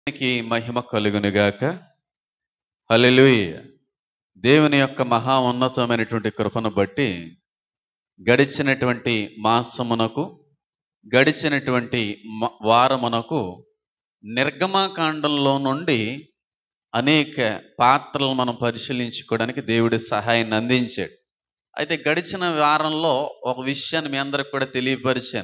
దేవునికి మహిమ కలుగునుగాక హల్లెలూయ దేవుని యొక్క మహా ఉన్నతమైనటువంటి కృపను బట్టి గడిచినటువంటి మాసమునకు గడిచినటువంటి మ- వారమునకు నిర్గమాకాండంలో నుండి అనేక పాత్రలు మనం పరిశీలించుకోవడానికి దేవుడి సహాయాన్ని అందించాడు అయితే గడిచిన వారంలో ఒక విషయాన్ని మీ అందరికి కూడా తెలియపరిచాను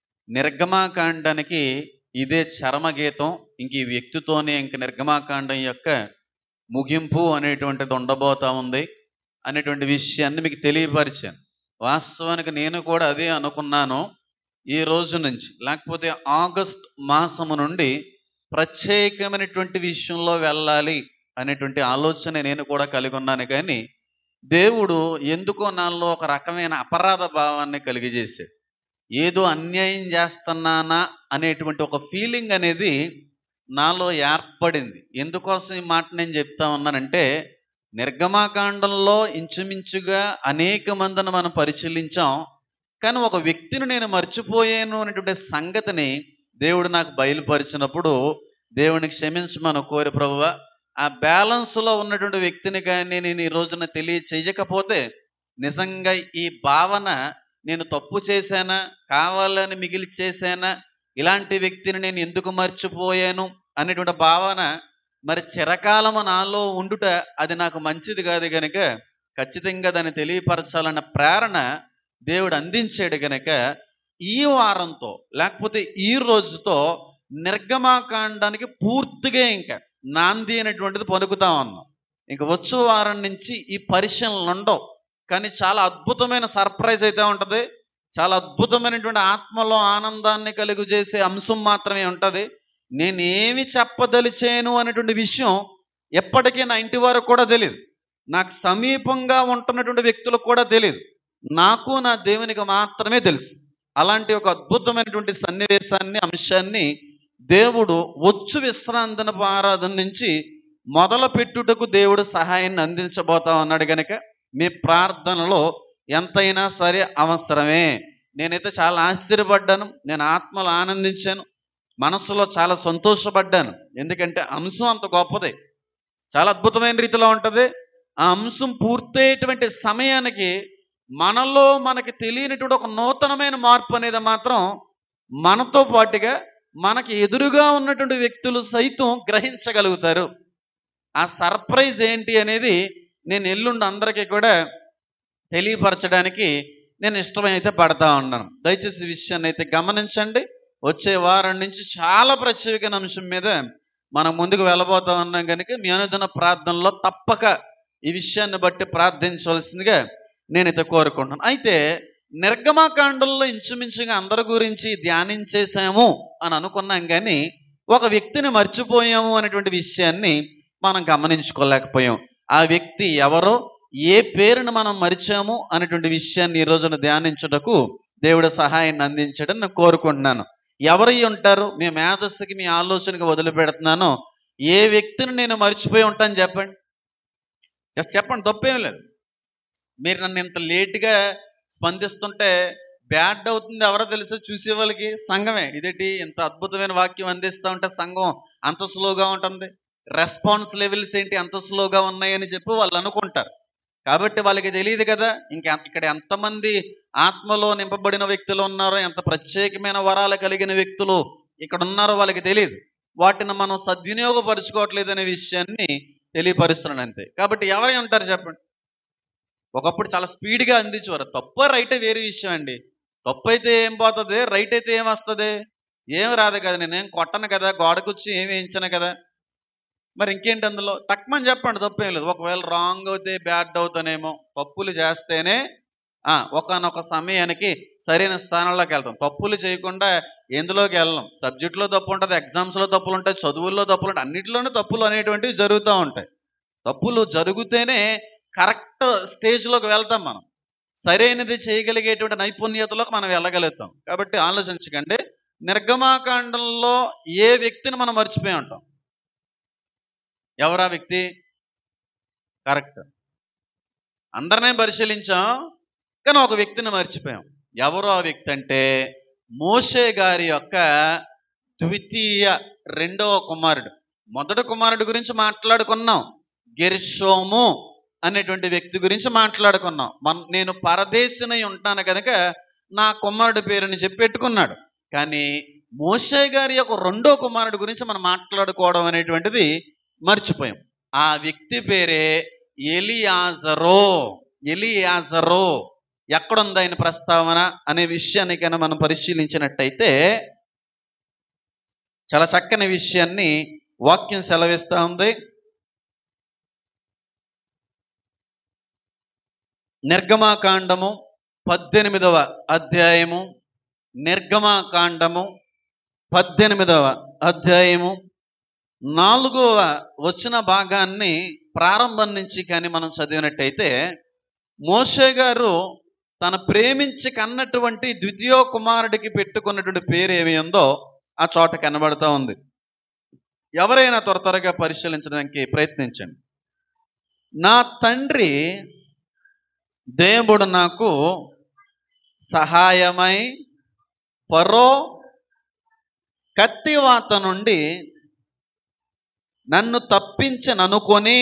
నిర్గమాకాండానికి ఇదే చరమగీతం ఇంక ఈ వ్యక్తితోనే ఇంక నిర్గమాకాండం యొక్క ముగింపు అనేటువంటిది ఉండబోతా ఉంది అనేటువంటి విషయాన్ని మీకు తెలియపరిచాను వాస్తవానికి నేను కూడా అదే అనుకున్నాను ఈ రోజు నుంచి లేకపోతే ఆగస్ట్ మాసము నుండి ప్రత్యేకమైనటువంటి విషయంలో వెళ్ళాలి అనేటువంటి ఆలోచన నేను కూడా కలిగి ఉన్నాను కానీ దేవుడు ఎందుకో నాలో ఒక రకమైన అపరాధ భావాన్ని కలిగజేశాడు ఏదో అన్యాయం చేస్తున్నానా అనేటువంటి ఒక ఫీలింగ్ అనేది నాలో ఏర్పడింది ఎందుకోసం ఈ మాట నేను చెప్తా ఉన్నానంటే నిర్గమాకాండంలో ఇంచుమించుగా అనేక మందిని మనం పరిశీలించాం కానీ ఒక వ్యక్తిని నేను మర్చిపోయాను అనేటువంటి సంగతిని దేవుడు నాకు బయలుపరిచినప్పుడు దేవునికి క్షమించమని కోరి ప్రభువ ఆ బ్యాలెన్స్లో ఉన్నటువంటి వ్యక్తిని కానీ నేను ఈ రోజున తెలియచేయకపోతే నిజంగా ఈ భావన నేను తప్పు చేశానా కావాలని మిగిలి చేశానా ఇలాంటి వ్యక్తిని నేను ఎందుకు మర్చిపోయాను అనేటువంటి భావన మరి చిరకాలము నాలో ఉండుట అది నాకు మంచిది కాదు గనుక ఖచ్చితంగా దాన్ని తెలియపరచాలన్న ప్రేరణ దేవుడు అందించాడు గనక ఈ వారంతో లేకపోతే ఈ రోజుతో నిర్గమాకాండానికి పూర్తిగా ఇంకా నాంది అనేటువంటిది పలుకుతా ఉన్నాం ఇంక వచ్చు వారం నుంచి ఈ పరిశీలనలు ఉండవు కానీ చాలా అద్భుతమైన సర్ప్రైజ్ అయితే ఉంటుంది చాలా అద్భుతమైనటువంటి ఆత్మలో ఆనందాన్ని కలుగు చేసే అంశం మాత్రమే ఉంటుంది నేనేమి చెప్పదలిచాను అనేటువంటి విషయం ఎప్పటికీ నా ఇంటి వారికి కూడా తెలియదు నాకు సమీపంగా ఉంటున్నటువంటి వ్యక్తులకు కూడా తెలియదు నాకు నా దేవునికి మాత్రమే తెలుసు అలాంటి ఒక అద్భుతమైనటువంటి సన్నివేశాన్ని అంశాన్ని దేవుడు వచ్చు విశ్రాంతనపు ఆరాధన నుంచి మొదలు పెట్టుటకు దేవుడు సహాయాన్ని అందించబోతా ఉన్నాడు కనుక మీ ప్రార్థనలో ఎంతైనా సరే అవసరమే నేనైతే చాలా ఆశ్చర్యపడ్డాను నేను ఆత్మలో ఆనందించాను మనసులో చాలా సంతోషపడ్డాను ఎందుకంటే అంశం అంత గొప్పదే చాలా అద్భుతమైన రీతిలో ఉంటుంది ఆ అంశం పూర్తయ్యేటువంటి సమయానికి మనలో మనకి తెలియనటువంటి ఒక నూతనమైన మార్పు అనేది మాత్రం మనతో పాటుగా మనకి ఎదురుగా ఉన్నటువంటి వ్యక్తులు సైతం గ్రహించగలుగుతారు ఆ సర్ప్రైజ్ ఏంటి అనేది నేను ఎల్లుండి అందరికీ కూడా తెలియపరచడానికి నేను ఇష్టమైతే పడతా ఉన్నాను దయచేసి ఈ విషయాన్ని అయితే గమనించండి వచ్చే వారం నుంచి చాలా ప్రత్యేకమైన అంశం మీద మనం ముందుకు వెళ్ళబోతా ఉన్నాం కనుక మీ అనుదిన ప్రార్థనలో తప్పక ఈ విషయాన్ని బట్టి ప్రార్థించవలసిందిగా నేనైతే కోరుకుంటున్నాను అయితే నిర్గమాకాండంలో ఇంచుమించుగా అందరి గురించి ధ్యానించేసాము అని అనుకున్నాం కానీ ఒక వ్యక్తిని మర్చిపోయాము అనేటువంటి విషయాన్ని మనం గమనించుకోలేకపోయాం ఆ వ్యక్తి ఎవరో ఏ పేరును మనం మరిచాము అనేటువంటి విషయాన్ని ఈ రోజున ధ్యానించుటకు దేవుడు సహాయాన్ని అందించడం నేను కోరుకుంటున్నాను ఎవరై ఉంటారు మీ మేధస్సుకి మీ ఆలోచనకి వదిలిపెడుతున్నానో ఏ వ్యక్తిని నేను మర్చిపోయి ఉంటాను చెప్పండి జస్ట్ చెప్పండి తప్పేం లేదు మీరు నన్ను ఇంత లేట్గా స్పందిస్తుంటే బ్యాడ్ అవుతుంది ఎవరో తెలుసో చూసే వాళ్ళకి సంఘమే ఇదేంటి ఇంత అద్భుతమైన వాక్యం అందిస్తూ ఉంటే సంఘం అంత స్లోగా ఉంటుంది రెస్పాన్స్ లెవెల్స్ ఏంటి అంత స్లోగా ఉన్నాయని చెప్పి వాళ్ళు అనుకుంటారు కాబట్టి వాళ్ళకి తెలియదు కదా ఇంకా ఇక్కడ ఎంతమంది ఆత్మలో నింపబడిన వ్యక్తులు ఉన్నారో ఎంత ప్రత్యేకమైన వరాలు కలిగిన వ్యక్తులు ఇక్కడ ఉన్నారో వాళ్ళకి తెలియదు వాటిని మనం సద్వినియోగపరుచుకోవట్లేదు అనే విషయాన్ని తెలియపరుస్తున్నాను అంతే కాబట్టి ఎవరై ఉంటారు చెప్పండి ఒకప్పుడు చాలా స్పీడ్గా అందించేవారు తప్ప రైట్ వేరే విషయం అండి తప్పు అయితే ఏం పోతుంది రైట్ అయితే ఏం వస్తుంది ఏం రాదు కదా నేనేం కొట్టను కదా గోడకొచ్చి ఏం వేయించను కదా మరి ఇంకేంటి అందులో తక్కువని చెప్పండి తప్పేం లేదు ఒకవేళ రాంగ్ అవుతే బ్యాడ్ అవుతానేమో తప్పులు చేస్తేనే ఆ, ఒకానొక సమయానికి సరైన స్థానంలోకి వెళ్తాం తప్పులు చేయకుండా ఎందులోకి వెళ్ళం సబ్జెక్టులో తప్పు ఉంటుంది ఎగ్జామ్స్లో తప్పులు ఉంటాయి చదువుల్లో తప్పులు ఉంటాయి అన్నిటిలోనూ తప్పులు అనేటువంటివి జరుగుతూ ఉంటాయి తప్పులు జరిగితేనే కరెక్ట్ స్టేజ్లోకి వెళ్తాం మనం సరైనది చేయగలిగేటువంటి నైపుణ్యతలోకి మనం వెళ్ళగలుగుతాం కాబట్టి ఆలోచించకండి నిర్గమాకాండంలో ఏ వ్యక్తిని మనం మర్చిపోయి ఉంటాం ఎవరా వ్యక్తి కరెక్ట్ అందరినీ పరిశీలించాం కానీ ఒక వ్యక్తిని మర్చిపోయాం ఎవరు ఆ వ్యక్తి అంటే మోషే గారి యొక్క ద్వితీయ రెండవ కుమారుడు మొదటి కుమారుడి గురించి మాట్లాడుకున్నాం గెర్షోము అనేటువంటి వ్యక్తి గురించి మాట్లాడుకున్నాం మన నేను పరదేశినై ఉంటాను కనుక నా కుమారుడి పేరుని చెప్పి పెట్టుకున్నాడు కానీ మోషే గారి యొక్క రెండో కుమారుడి గురించి మనం మాట్లాడుకోవడం అనేటువంటిది మర్చిపోయాం ఆ వ్యక్తి పేరే ఎలియాజరో ఎలియాజరో ఎక్కడుంది ఆయన ప్రస్తావన అనే విషయానికైనా మనం పరిశీలించినట్టయితే చాలా చక్కని విషయాన్ని వాక్యం సెలవిస్తా ఉంది నిర్గమాకాండము పద్దెనిమిదవ అధ్యాయము నిర్గమాకాండము పద్దెనిమిదవ అధ్యాయము నాలుగవ వచ్చిన భాగాన్ని ప్రారంభం నుంచి కానీ మనం చదివినట్టయితే మోషే గారు తన ప్రేమించి కన్నటువంటి ద్వితీయ కుమారుడికి పెట్టుకున్నటువంటి పేరు ఏమి ఉందో ఆ చోట కనబడతా ఉంది ఎవరైనా త్వర త్వరగా పరిశీలించడానికి ప్రయత్నించండి నా తండ్రి దేవుడు నాకు సహాయమై పరో కత్తివాత నుండి నన్ను తప్పించననుకొని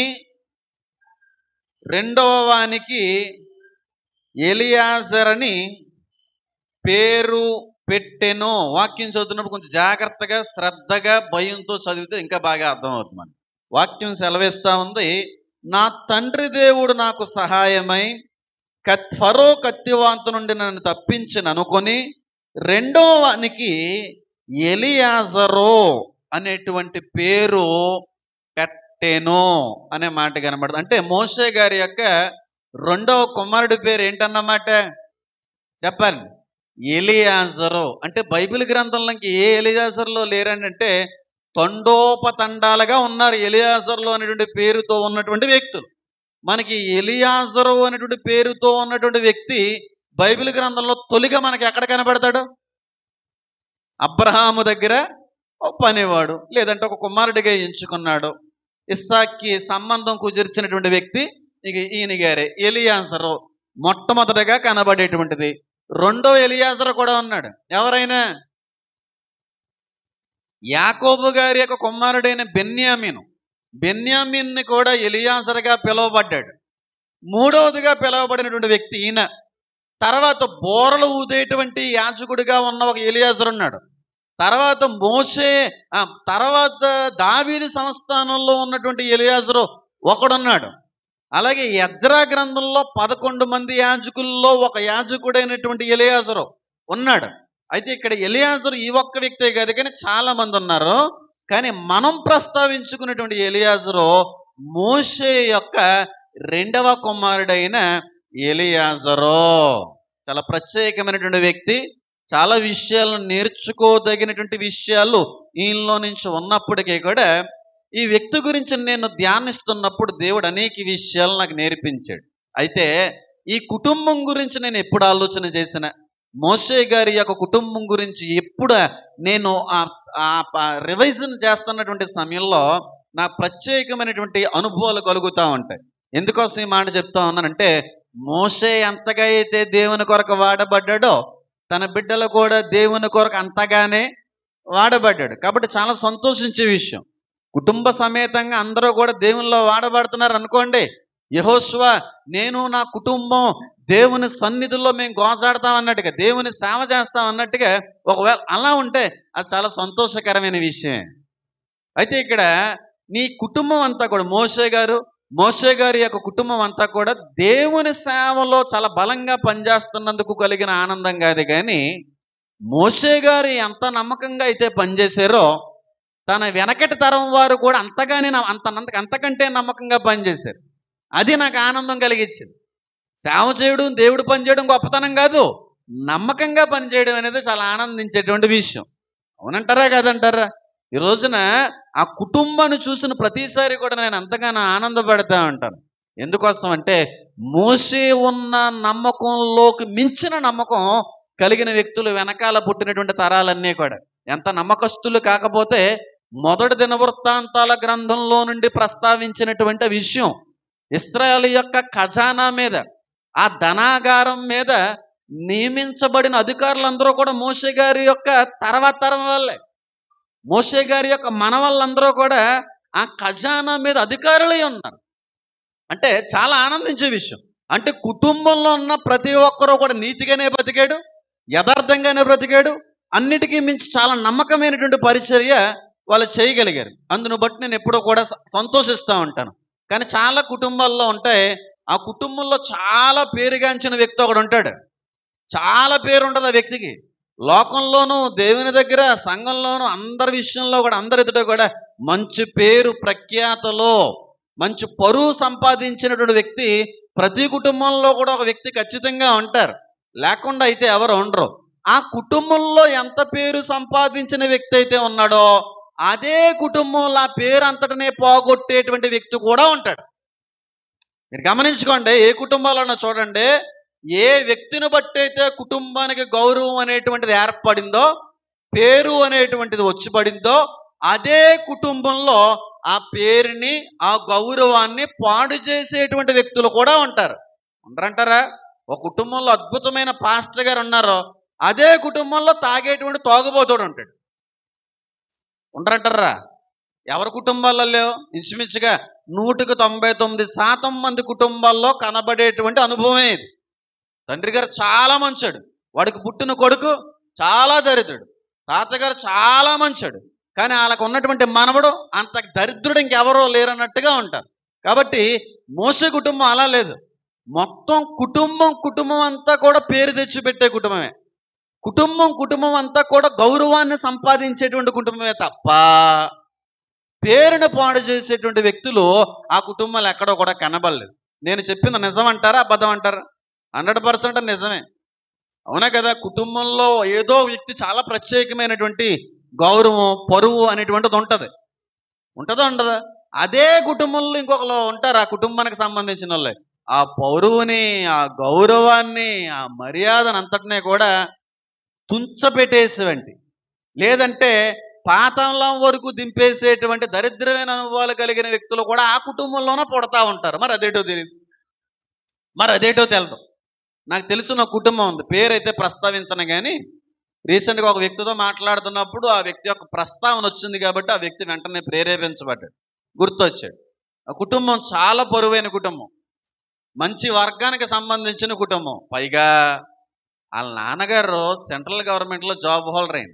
రెండవ వానికి ఎలియాజర్ అని పేరు పెట్టెను వాక్యం చదువుతున్నప్పుడు కొంచెం జాగ్రత్తగా శ్రద్ధగా భయంతో చదివితే ఇంకా బాగా అర్థమవుతుంది మనకి వాక్యం సెలవిస్తా ఉంది నా తండ్రి దేవుడు నాకు సహాయమై కత్ ఫరో కత్తివాంత నుండి నన్ను తప్పించను అనుకొని రెండో వానికి ఎలియాజరో అనేటువంటి పేరు పెట్టెను అనే మాట కనబడుతుంది అంటే మోషే గారి యొక్క రెండవ కుమారుడి పేరు ఏంటన్నమాట చెప్పండి ఎలియాజరు అంటే బైబిల్ గ్రంథంలోకి ఏ ఎలియాజర్లో లేరండి అంటే తండోపతండాలుగా ఉన్నారు ఎలియాజర్లో అనేటువంటి పేరుతో ఉన్నటువంటి వ్యక్తులు మనకి ఎలియాజరు అనేటువంటి పేరుతో ఉన్నటువంటి వ్యక్తి బైబిల్ గ్రంథంలో తొలిగా మనకి ఎక్కడ కనబడతాడు అబ్రహాము దగ్గర ఒక పనివాడు లేదంటే ఒక కుమారుడిగా ఎంచుకున్నాడు ఇస్సాక్కి సంబంధం కుదిర్చినటువంటి వ్యక్తి ఇక ఈయన గారే ఎలియాజరు మొట్టమొదటగా కనబడేటువంటిది రెండో ఎలియాజరు కూడా ఉన్నాడు ఎవరైనా యాకోబు గారి యొక్క కుమారుడైన బెన్యామీను బెన్యామీన్ని కూడా ఎలియాజరుగా పిలువబడ్డాడు మూడవదిగా పిలువబడినటువంటి వ్యక్తి ఈయన తర్వాత బోరలు ఊదేటువంటి యాజకుడిగా ఉన్న ఒక ఎలియాజరు ఉన్నాడు తర్వాత మోసే ఆ, తర్వాత దావీది సంస్థానంలో ఉన్నటువంటి ఎలియాజరు ఒకడున్నాడు అలాగే యజ్రా గ్రంథంలో పదకొండు మంది యాజకుల్లో ఒక యాజకుడైనటువంటి ఎలియాజరు ఉన్నాడు అయితే ఇక్కడ ఎలియాజరు ఈ ఒక్క వ్యక్తే కాదు కానీ చాలా మంది ఉన్నారు కానీ మనం ప్రస్తావించుకున్నటువంటి ఎలియాజరు మోషే యొక్క రెండవ కుమారుడైన ఎలియాజరు చాలా ప్రత్యేకమైనటువంటి వ్యక్తి చాలా విషయాలను నేర్చుకోదగినటువంటి విషయాలు ఈయనలో నుంచి ఉన్నప్పటికీ కూడా ఈ వ్యక్తి గురించి నేను ధ్యానిస్తున్నప్పుడు దేవుడు అనేక విషయాలు నాకు నేర్పించాడు అయితే ఈ కుటుంబం గురించి నేను ఎప్పుడు ఆలోచన చేసిన మోషే గారి యొక్క కుటుంబం గురించి ఎప్పుడు నేను రివైజన్ చేస్తున్నటువంటి సమయంలో నా ప్రత్యేకమైనటువంటి అనుభవాలు కలుగుతూ ఉంటాయి ఎందుకోసం ఈ మాట చెప్తా ఉన్నానంటే మోషే ఎంతగా అయితే దేవుని కొరకు వాడబడ్డాడో తన బిడ్డలు కూడా దేవుని కొరకు అంతగానే వాడబడ్డాడు కాబట్టి చాలా సంతోషించే విషయం కుటుంబ సమేతంగా అందరూ కూడా దేవునిలో వాడబడుతున్నారు అనుకోండి యహోష్వ నేను నా కుటుంబం దేవుని సన్నిధిలో మేము గోజాడతాం అన్నట్టుగా దేవుని సేవ చేస్తాం అన్నట్టుగా ఒకవేళ అలా ఉంటే అది చాలా సంతోషకరమైన విషయమే అయితే ఇక్కడ నీ కుటుంబం అంతా కూడా మోషే గారు మోషే గారి యొక్క కుటుంబం అంతా కూడా దేవుని సేవలో చాలా బలంగా పనిచేస్తున్నందుకు కలిగిన ఆనందం కాదు కానీ మోషే గారు ఎంత నమ్మకంగా అయితే పనిచేశారో తన వెనకటి తరం వారు కూడా అంతగానే న- అంత అంత- అంతకంటే నమ్మకంగా పనిచేశారు అది నాకు ఆనందం కలిగించింది సేవ చేయడం దేవుడు పని చేయడం గొప్పతనం కాదు నమ్మకంగా పనిచేయడం అనేది చాలా ఆనందించేటువంటి విషయం అవునంటారా కాదంటారా ఈ రోజున ఆ కుటుంబాన్ని చూసిన ప్రతిసారి కూడా నేను ఎంతగానో ఆనందపడతా ఉంటాను ఎందుకోసం అంటే మోసే ఉన్న నమ్మకంలోకి మించిన నమ్మకం కలిగిన వ్యక్తులు వెనకాల పుట్టినటువంటి తరాలన్నీ కూడా ఎంత నమ్మకస్తులు కాకపోతే మొదటి దినవృత్తాంతాల గ్రంథంలో నుండి ప్రస్తావించినటువంటి విషయం ఇస్రాయల్ యొక్క ఖజానా మీద ఆ ధనాగారం మీద నియమించబడిన అధికారులందరూ కూడా మోషే గారి యొక్క తర్వాత తరం వాళ్ళే మోషే గారి యొక్క మనవళ్ళందరూ కూడా ఆ ఖజానా మీద అధికారులై ఉన్నారు అంటే చాలా ఆనందించే విషయం అంటే కుటుంబంలో ఉన్న ప్రతి ఒక్కరూ కూడా నీతిగానే బ్రతికాడు యథార్థంగానే బ్రతికాడు అన్నిటికీ మించి చాలా నమ్మకమైనటువంటి పరిచర్య వాళ్ళు చేయగలిగారు అందును బట్టి నేను ఎప్పుడూ కూడా స- సంతోషిస్తూ ఉంటాను కానీ చాలా కుటుంబాల్లో ఉంటాయి ఆ కుటుంబంలో చాలా పేరుగాంచిన వ్యక్తి ఒకడు ఉంటాడు చాలా పేరు ఉంటుంది ఆ వ్యక్తికి లోకంలోనూ దేవుని దగ్గర సంఘంలోనూ అందరి విషయంలో కూడా అందరి ఎదుట కూడా మంచి పేరు ప్రఖ్యాతలో మంచి పరువు సంపాదించినటువంటి వ్యక్తి ప్రతి కుటుంబంలో కూడా ఒక వ్యక్తి ఖచ్చితంగా ఉంటారు లేకుండా అయితే ఎవరు ఉండరు ఆ కుటుంబంలో ఎంత పేరు సంపాదించిన వ్యక్తి అయితే ఉన్నాడో అదే కుటుంబంలో ఆ పేరు అంతటనే పోగొట్టేటువంటి వ్యక్తి కూడా ఉంటాడు మీరు గమనించుకోండి ఏ కుటుంబాలన్నా చూడండి ఏ వ్యక్తిని బట్టి అయితే కుటుంబానికి గౌరవం అనేటువంటిది ఏర్పడిందో పేరు అనేటువంటిది వచ్చి పడిందో అదే కుటుంబంలో ఆ పేరుని ఆ గౌరవాన్ని పాడు చేసేటువంటి వ్యక్తులు కూడా ఉంటారు ఉండరంటారా ఒక కుటుంబంలో అద్భుతమైన పాస్టర్ గారు ఉన్నారు అదే కుటుంబంలో తాగేటువంటి తాగుబోతోడు ఉంటాడు ఉండరంటారా ఎవరి కుటుంబాల్లో లేవు ఇంచుమించుగా నూటికి తొంభై తొమ్మిది శాతం మంది కుటుంబాల్లో కనబడేటువంటి అనుభవమే ఇది తండ్రి గారు చాలా మంచాడు వాడికి పుట్టిన కొడుకు చాలా దరిద్రుడు తాతగారు చాలా మంచాడు కానీ వాళ్ళకు ఉన్నటువంటి మనవడు అంత దరిద్రుడు ఇంకెవరో లేరన్నట్టుగా ఉంటారు కాబట్టి మోసే కుటుంబం అలా లేదు మొత్తం కుటుంబం కుటుంబం అంతా కూడా పేరు తెచ్చిపెట్టే కుటుంబమే కుటుంబం కుటుంబం అంతా కూడా గౌరవాన్ని సంపాదించేటువంటి కుటుంబమే తప్ప పేరును పాడు చేసేటువంటి వ్యక్తులు ఆ కుటుంబాలు ఎక్కడో కూడా కనబడలేదు నేను చెప్పింది నిజం అంటారా అబద్ధం అంటారా హండ్రెడ్ పర్సెంట్ నిజమే అవునా కదా కుటుంబంలో ఏదో వ్యక్తి చాలా ప్రత్యేకమైనటువంటి గౌరవం పరువు అనేటువంటిది ఉంటుంది ఉంటుందా ఉండదా అదే కుటుంబంలో ఇంకొకరు ఉంటారు ఆ కుటుంబానికి సంబంధించిన వాళ్ళే ఆ పౌరువుని ఆ గౌరవాన్ని ఆ మర్యాదను అంతటినే కూడా తుంచపెట్టేసేవంటి లేదంటే పాతాళం వరకు దింపేసేటువంటి దరిద్రమైన అనుభవాలు కలిగిన వ్యక్తులు కూడా ఆ కుటుంబంలోనే పుడతా ఉంటారు మరి అదేటో తెలియదు మరి అదేటో తెలదు నాకు తెలిసిన ఒక కుటుంబం ఉంది పేరైతే ప్రస్తావించను కానీ రీసెంట్గా ఒక వ్యక్తితో మాట్లాడుతున్నప్పుడు ఆ వ్యక్తి యొక్క ప్రస్తావన వచ్చింది కాబట్టి ఆ వ్యక్తి వెంటనే ప్రేరేపించబడ్డాడు గుర్తొచ్చాడు ఆ కుటుంబం చాలా పరువైన కుటుంబం మంచి వర్గానికి సంబంధించిన కుటుంబం పైగా వాళ్ళ నాన్నగారు సెంట్రల్ గవర్నమెంట్లో జాబ్ హోల్డర్ అయింది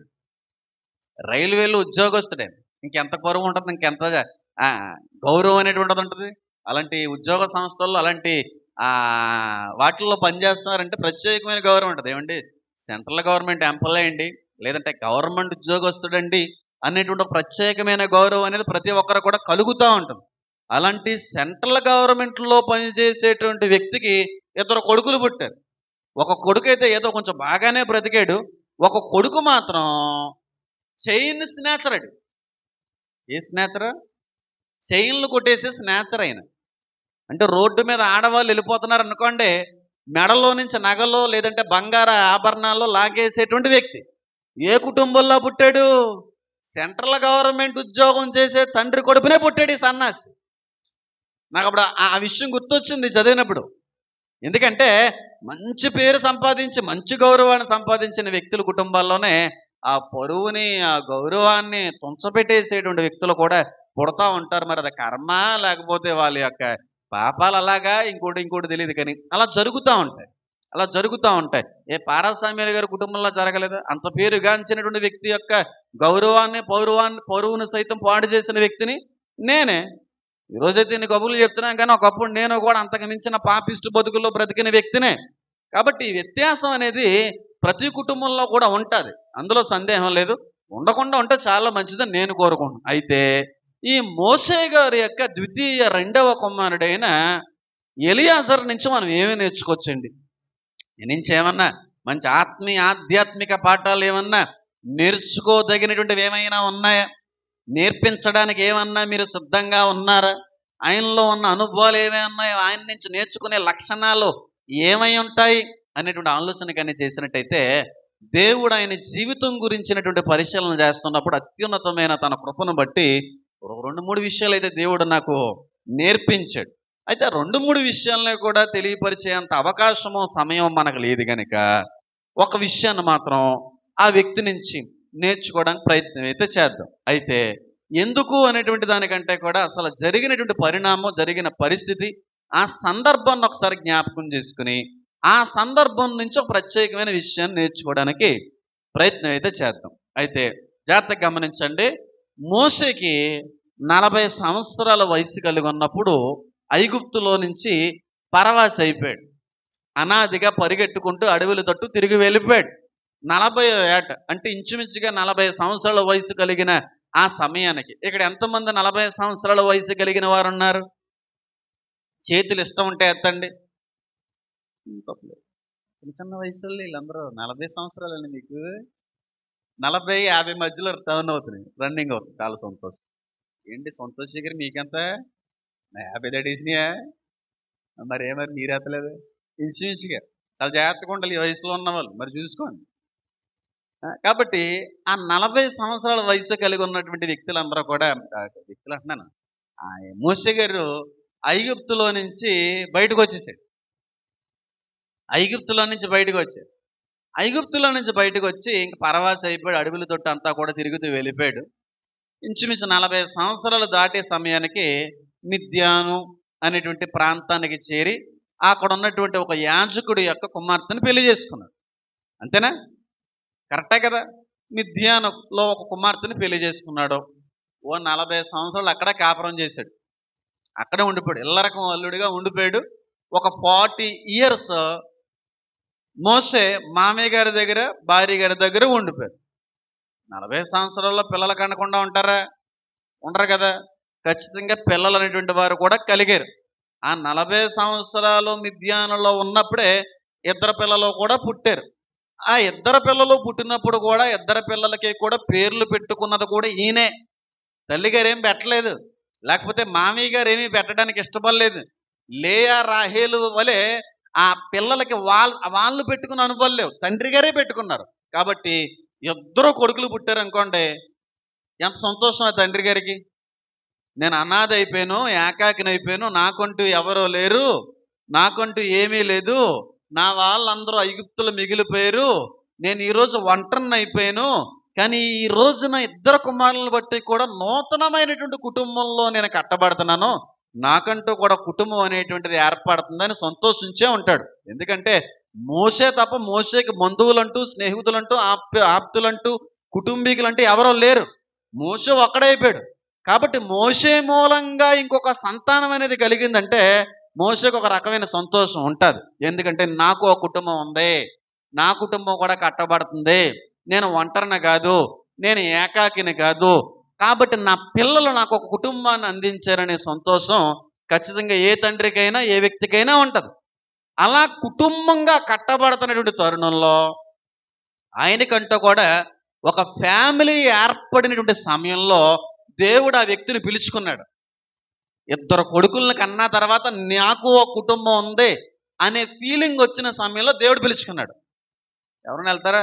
రైల్వేలో ఉద్యోగస్తుడే ఇంకెంత పరువు ఉంటుంది ఇంకెంత ఆ, గౌరవం అనేటువంటిది ఉంటుంది అలాంటి ఉద్యోగ సంస్థల్లో అలాంటి ఆ, వాటిల్లో పనిచేస్తున్నారంటే ప్రత్యేకమైన గౌరవం ఉంటుంది ఏమండి సెంట్రల్ గవర్నమెంట్ ఎంప్లాయ్ అండి లేదంటే గవర్నమెంట్ ఉద్యోగస్తుడండి అనేటువంటి ఒక ప్రత్యేకమైన గౌరవం అనేది ప్రతి ఒక్కరు కూడా కలుగుతూ ఉంటుంది అలాంటి సెంట్రల్ గవర్నమెంట్లో పనిచేసేటువంటి వ్యక్తికి ఇద్దరు కొడుకులు పుట్టారు ఒక కొడుకు అయితే ఏదో కొంచెం బాగానే బ్రతికాడు ఒక కొడుకు మాత్రం చైన్ స్నాచరాడు ఏ స్నాచర్ చైన్లు కొట్టేసే స్నాచర్ అయిన అంటే రోడ్డు మీద ఆడవాళ్ళు వెళ్ళిపోతున్నారు అనుకోండి మెడలో నుంచి నగలో లేదంటే బంగార ఆభరణాల్లో లాగేసేటువంటి వ్యక్తి ఏ కుటుంబంలో పుట్టాడు సెంట్రల్ గవర్నమెంట్ ఉద్యోగం చేసే తండ్రి కొడుకునే పుట్టాడు ఈ సన్నాసి నాకు అప్పుడు ఆ ఆ విషయం గుర్తొచ్చింది చదివినప్పుడు ఎందుకంటే మంచి పేరు సంపాదించి మంచి గౌరవాన్ని సంపాదించిన వ్యక్తుల కుటుంబాల్లోనే ఆ పరువుని ఆ గౌరవాన్ని తుంచపెట్టేసేటువంటి వ్యక్తులు కూడా పుడతా ఉంటారు మరి అది కర్మ లేకపోతే వాళ్ళ యొక్క పాపాలు అలాగా ఇంకోటి ఇంకోటి తెలియదు కానీ అలా జరుగుతూ ఉంటాయి అలా జరుగుతూ ఉంటాయి ఏ పారాస్వామ్యాల గారి కుటుంబంలో జరగలేదు అంత పేరుగాంచినటువంటి వ్యక్తి యొక్క గౌరవాన్ని పౌరవాన్ని పరువుని సైతం పాడు చేసిన వ్యక్తిని నేనే ఈ రోజైతే ఇన్ని కబుర్లు చెప్తున్నాను కానీ ఒకప్పుడు నేను కూడా అంతకు మించిన పాపిష్టి బతుకుల్లో బ్రతికిన వ్యక్తినే కాబట్టి ఈ వ్యత్యాసం అనేది ప్రతి కుటుంబంలో కూడా ఉంటుంది అందులో సందేహం లేదు ఉండకుండా ఉంటే చాలా మంచిదని నేను కోరుకుంటున్నాను అయితే ఈ మోసే గారి యొక్క ద్వితీయ రెండవ కుమారుడైన ఎలియాజర్ నుంచి మనం ఏమి నేర్చుకోవచ్చండి ఈ నుంచి ఏమన్నా మంచి ఆత్మీయ ఆధ్యాత్మిక పాఠాలు ఏమన్నా నేర్చుకోదగినటువంటివి ఏమైనా ఉన్నాయా నేర్పించడానికి ఏమన్నా మీరు సిద్ధంగా ఉన్నారా ఆయనలో ఉన్న అనుభవాలు ఏమై ఉన్నాయో ఆయన నుంచి నేర్చుకునే లక్షణాలు ఏమై ఉంటాయి అనేటువంటి ఆలోచన కానీ చేసినట్టయితే దేవుడు ఆయన జీవితం గురించినటువంటి పరిశీలన చేస్తున్నప్పుడు అత్యున్నతమైన తన కృపను బట్టి ఒక రెండు మూడు విషయాలు అయితే దేవుడు నాకు నేర్పించాడు అయితే ఆ రెండు మూడు విషయాలను కూడా తెలియపరిచేంత అవకాశము సమయం మనకు లేదు కనుక ఒక విషయాన్ని మాత్రం ఆ వ్యక్తి నుంచి నేర్చుకోవడానికి ప్రయత్నం అయితే చేద్దాం అయితే ఎందుకు అనేటువంటి దానికంటే కూడా అసలు జరిగినటువంటి పరిణామం జరిగిన పరిస్థితి ఆ సందర్భాన్ని ఒకసారి జ్ఞాపకం చేసుకుని ఆ సందర్భం నుంచి ఒక ప్రత్యేకమైన విషయాన్ని నేర్చుకోవడానికి ప్రయత్నం అయితే చేద్దాం అయితే జాగ్రత్తగా గమనించండి మోషేకి నలభై సంవత్సరాల వయసు కలిగి ఉన్నప్పుడు ఐగుప్తులో నుంచి పరవాసి అయిపోయాడు అనాదిగా పరిగెట్టుకుంటూ అడవుల తట్టు తిరిగి వెళ్ళిపోయాడు నలభై ఏట అంటే ఇంచుమించుగా నలభై సంవత్సరాల వయసు కలిగిన ఆ సమయానికి ఇక్కడ ఎంతమంది నలభై సంవత్సరాల వయసు కలిగిన వారు ఉన్నారు చేతులు ఇష్టం ఉంటే ఎత్తండి తప్పులేదు. చిన్న చిన్న వయసు వీళ్ళందరూ నలభై సంవత్సరాలండి మీకు నలభై యాభై మధ్యలో టర్న్ అవుతున్నాయి రన్నింగ్ అవుతుంది చాలా సంతోషం ఏంటి సంతోష్ దగ్గర మీకెంత నా యాభై దడేసినాయా మరి ఏ మరి మీరు ఎత్తలేదు ఇన్సూరెన్స్గా చాలా జాగ్రత్తగా ఉండాలి ఈ వయసులో ఉన్న వాళ్ళు మరి చూసుకోండి ఆ, కాబట్టి ఆ నలభై సంవత్సరాల వయసు కలిగి ఉన్నటువంటి వ్యక్తులందరూ కూడా ఆ, వ్యక్తులు అంటున్నాను ఆ మోసే గారు ఐగుప్తులో నుంచి బయటకు వచ్చేసాడు ఐగుప్తులో నుంచి బయటకు వచ్చాడు ఐగుప్తులో నుంచి బయటకు వచ్చి ఇంక పరవాసి అయిపోయాడు అడవుల తొట్టు అంతా కూడా తిరుగుతూ వెళ్ళిపోయాడు ఇంచుమించు నలభై సంవత్సరాలు దాటే సమయానికి మిథ్యాను అనేటువంటి ప్రాంతానికి చేరి అక్కడ ఉన్నటువంటి ఒక యాజకుడి యొక్క కుమార్తెను పెళ్లి చేసుకున్నాడు అంతేనా కరెక్టే కదా మిథ్యానులో ఒక కుమార్తెని పెళ్లి చేసుకున్నాడు ఓ నలభై సంవత్సరాలు అక్కడ కాపురం చేశాడు అక్కడే ఉండిపోయాడు ఇల్లరకం అల్లుడిగా ఉండిపోయాడు ఒక ఫార్టీ ఇయర్స్ మోసే మామయ్య గారి దగ్గర భార్య గారి దగ్గర ఉండిపోయాడు నలభై సంవత్సరాల్లో పిల్లలు కనకుండా ఉంటారా ఉండరు కదా ఖచ్చితంగా పిల్లలు అనేటువంటి వారు కూడా కలిగారు ఆ నలభై సంవత్సరాలు మిథ్యానంలో ఉన్నప్పుడే ఇద్దరు పిల్లలు కూడా పుట్టారు ఆ ఇద్దరు పిల్లలు పుట్టినప్పుడు కూడా ఇద్దరు పిల్లలకి కూడా పేర్లు పెట్టుకున్నది కూడా ఈయనే తల్లి గారు ఏం పెట్టలేదు లేకపోతే మామయ్య గారు ఏమీ పెట్టడానికి ఇష్టపడలేదు లేయా రాహేలు వలె ఆ పిల్లలకి వాళ్ళ వాళ్ళు పెట్టుకున్న అనుభవం లేవు తండ్రి గారే పెట్టుకున్నారు కాబట్టి ఇద్దరు కొడుకులు పుట్టారు అనుకోండి ఎంత సంతోషం ఆ తండ్రి గారికి నేను అనాథ అయిపోయాను ఏకాకిని అయిపోయాను నాకంటూ ఎవరో లేరు నాకంటూ ఏమీ లేదు నా వాళ్ళందరూ ఐగుప్తులు మిగిలిపోయారు నేను ఈరోజు ఒంటరిని అయిపోయాను కానీ ఈ రోజున ఇద్దరు కుమారులను బట్టి కూడా నూతనమైనటువంటి కుటుంబంలో నేను కట్టబడుతున్నాను నాకంటూ కూడా కుటుంబం అనేటువంటిది ఏర్పడుతుందని సంతోషించే ఉంటాడు ఎందుకంటే మోసే తప్ప మోసేకి బంధువులంటూ స్నేహితులంటూ ఆప్ ఆప్తులంటూ కుటుంబీకులంటూ ఎవరో లేరు మోసే ఒక్కడే అయిపోయాడు కాబట్టి మోసే మూలంగా ఇంకొక సంతానం అనేది కలిగిందంటే మోసేకి ఒక రకమైన సంతోషం ఉంటుంది ఎందుకంటే నాకు ఒక కుటుంబం ఉంది నా కుటుంబం కూడా కట్టబడుతుంది నేను ఒంటరిని కాదు నేను ఏకాకిని కాదు కాబట్టి నా పిల్లలు నాకు ఒక కుటుంబాన్ని అందించారనే సంతోషం ఖచ్చితంగా ఏ తండ్రికైనా ఏ వ్యక్తికైనా ఉంటుంది అలా కుటుంబంగా కట్టబడుతున్నటువంటి తరుణంలో ఆయనకంటూ కూడా ఒక ఫ్యామిలీ ఏర్పడినటువంటి సమయంలో దేవుడు ఆ వ్యక్తిని పిలుచుకున్నాడు ఇద్దరు కొడుకులను కన్నా తర్వాత నాకు ఒక కుటుంబం ఉంది అనే ఫీలింగ్ వచ్చిన సమయంలో దేవుడు పిలుచుకున్నాడు ఎవరైనా వెళ్తారా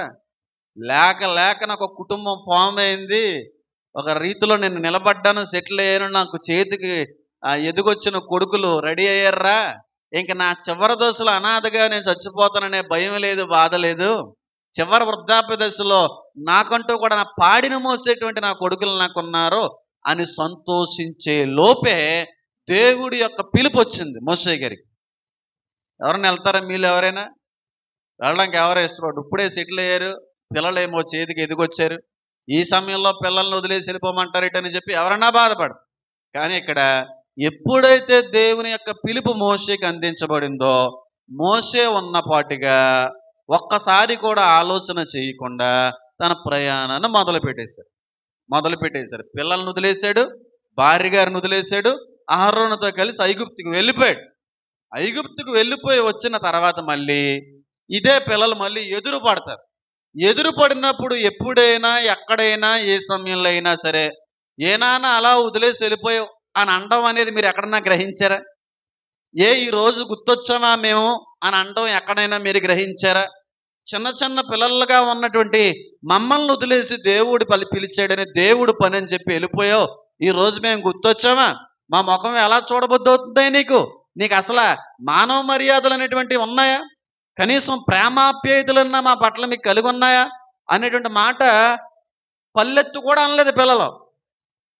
లేక లేక నాకు ఒక కుటుంబం ఫామ్ అయింది ఒక రీతిలో నేను నిలబడ్డాను సెటిల్ అయ్యాను నాకు చేతికి ఆ ఎదుగొచ్చిన కొడుకులు రెడీ అయ్యారా ఇంక నా చివరి దశలో అనాథగా నేను చచ్చిపోతాననే భయం లేదు బాధ లేదు చివరి వృద్ధాప్య దశలో నాకంటూ కూడా నా పాడిన మోసేటువంటి నా కొడుకులు నాకున్నారు అని సంతోషించే లోపే దేవుడి యొక్క పిలుపు వచ్చింది మోసే గారికి ఎవరైనా వెళ్తారా మీరు ఎవరైనా వెళ్ళడానికి ఎవరు ఇష్టపడు ఇప్పుడే సెటిల్ అయ్యారు పిల్లలేమో చేతికి ఎదిగొచ్చారు ఈ సమయంలో పిల్లల్ని వదిలేసి వెళ్ళిపోమంటారేటని చెప్పి ఎవరన్నా బాధపడరు కానీ ఇక్కడ ఎప్పుడైతే దేవుని యొక్క పిలుపు మోసేకి అందించబడిందో మోసే ఉన్నపాటిగా ఒక్కసారి కూడా ఆలోచన చేయకుండా తన ప్రయాణాన్ని మొదలు పెట్టేశారు మొదలు పెట్టేశారు పిల్లల్ని వదిలేశాడు భార్య గారిని వదిలేశాడు అహరోనుతో కలిసి ఐగుప్తుకు వెళ్ళిపోయాడు ఐగుప్తుకు వెళ్ళిపోయి వచ్చిన తర్వాత మళ్ళీ ఇదే పిల్లలు మళ్ళీ ఎదురు పడతారు ఎదురు పడినప్పుడు ఎప్పుడైనా ఎక్కడైనా ఏ సమయంలో అయినా సరే ఏనానా అలా వదిలేసి వెళ్ళిపోయావు అని అండం అనేది మీరు ఎక్కడన్నా గ్రహించారా ఏ ఈ రోజు గుర్తొచ్చామా మేము అని అండం ఎక్కడైనా మీరు గ్రహించారా చిన్న చిన్న పిల్లలుగా ఉన్నటువంటి మమ్మల్ని వదిలేసి దేవుడు పలి పిలిచాడని దేవుడు పని అని చెప్పి వెళ్ళిపోయావు ఈ రోజు మేము గుర్తొచ్చామా మా ముఖం ఎలా చూడబుద్ధి అవుతుందా నీకు నీకు అసలు మానవ మర్యాదలు అనేటువంటివి ఉన్నాయా కనీసం ప్రేమాప్యాయతలన్నా మా పట్ల మీకు కలిగి ఉన్నాయా అనేటువంటి మాట పల్లెత్తు కూడా అనలేదు పిల్లలు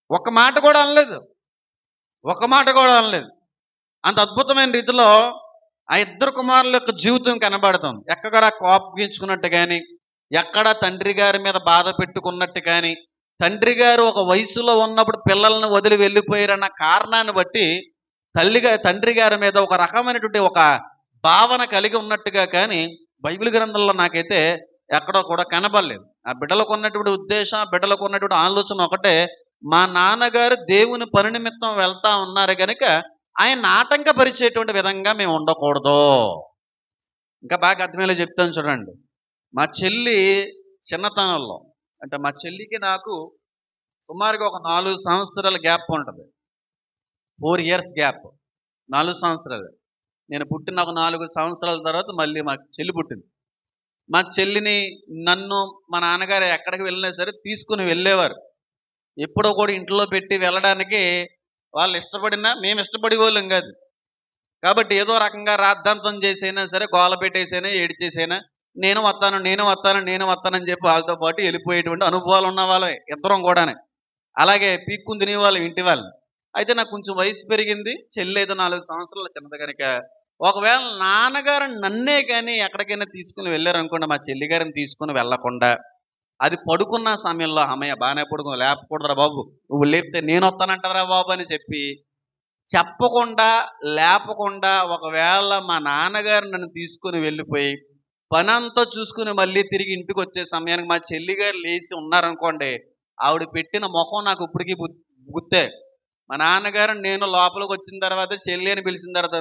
ఒక్క మాట కూడా అనలేదు ఒక్క మాట కూడా అనలేదు అంత అద్భుతమైన రీతిలో ఆ ఇద్దరు కుమారుల యొక్క జీవితం కనబడుతుంది ఎక్కడ కోపగించుకున్నట్టు కానీ ఎక్కడ తండ్రి గారి మీద బాధ పెట్టుకున్నట్టు కానీ తండ్రి గారు ఒక వయసులో ఉన్నప్పుడు పిల్లల్ని వదిలి వెళ్ళిపోయారన్న కారణాన్ని బట్టి తల్లిగా తండ్రి గారి మీద ఒక రకమైనటువంటి ఒక భావన కలిగి ఉన్నట్టుగా కానీ బైబిల్ గ్రంథంలో నాకైతే ఎక్కడో కూడా కనబడలేదు ఆ బిడ్డలకు ఉన్నటువంటి ఉద్దేశం ఆ బిడ్డలకు ఉన్నటువంటి ఆలోచన ఒకటే మా నాన్నగారు దేవుని పని నిమిత్తం వెళ్తా ఉన్నారు కనుక ఆయన ఆటంకపరిచేటువంటి విధంగా మేము ఉండకూడదు ఇంకా బాగా అర్థమయ్యేలా చెప్తాను చూడండి మా చెల్లి చిన్నతనంలో అంటే మా చెల్లికి నాకు సుమారుగా ఒక నాలుగు సంవత్సరాల గ్యాప్ ఉంటుంది ఫోర్ ఇయర్స్ గ్యాప్ నాలుగు సంవత్సరాలు నేను పుట్టిన ఒక నాలుగు సంవత్సరాల తర్వాత మళ్ళీ మా చెల్లి పుట్టింది మా చెల్లిని నన్ను మా నాన్నగారు ఎక్కడికి వెళ్ళినా సరే తీసుకుని వెళ్ళేవారు ఎప్పుడో కూడా ఇంట్లో పెట్టి వెళ్ళడానికి వాళ్ళు ఇష్టపడినా మేము ఇష్టపడే వాళ్ళం కాదు కాబట్టి ఏదో రకంగా రాద్ధాంతం చేసైనా సరే గోల పెట్టేసైనా ఏడిచేసైనా నేను వస్తాను నేను వస్తాను నేను వస్తానని చెప్పి వాళ్ళతో పాటు వెళ్ళిపోయేటువంటి అనుభవాలు ఉన్న వాళ్ళే ఇద్దరం కూడానే అలాగే పీక్కుని తినే వాళ్ళు ఇంటి వాళ్ళు అయితే నాకు కొంచెం వయసు పెరిగింది చెల్లి అయితే నాలుగు సంవత్సరాల చిన్నది కనుక ఒకవేళ నాన్నగారు నన్నే కానీ ఎక్కడికైనా తీసుకుని వెళ్ళారనుకోండి మా చెల్లి గారిని తీసుకుని వెళ్ళకుండా అది పడుకున్న సమయంలో అమ్మయ్య బాగానే పడుకుంది లేపకూడదురా బాబు నువ్వు లేపితే నేను వస్తానంటారా బాబు అని చెప్పి చెప్పకుండా లేపకుండా ఒకవేళ మా నాన్నగారు నన్ను తీసుకుని వెళ్ళిపోయి పని అంతా చూసుకుని మళ్ళీ తిరిగి ఇంటికి వచ్చే సమయానికి మా చెల్లి గారు లేచి ఉన్నారనుకోండి ఆవిడ పెట్టిన ముఖం నాకు ఇప్పటికీ గు- గుర్తే మా నాన్నగారు నేను లోపలికి వచ్చిన తర్వాత చెల్లి అని పిలిచిన తర్వాత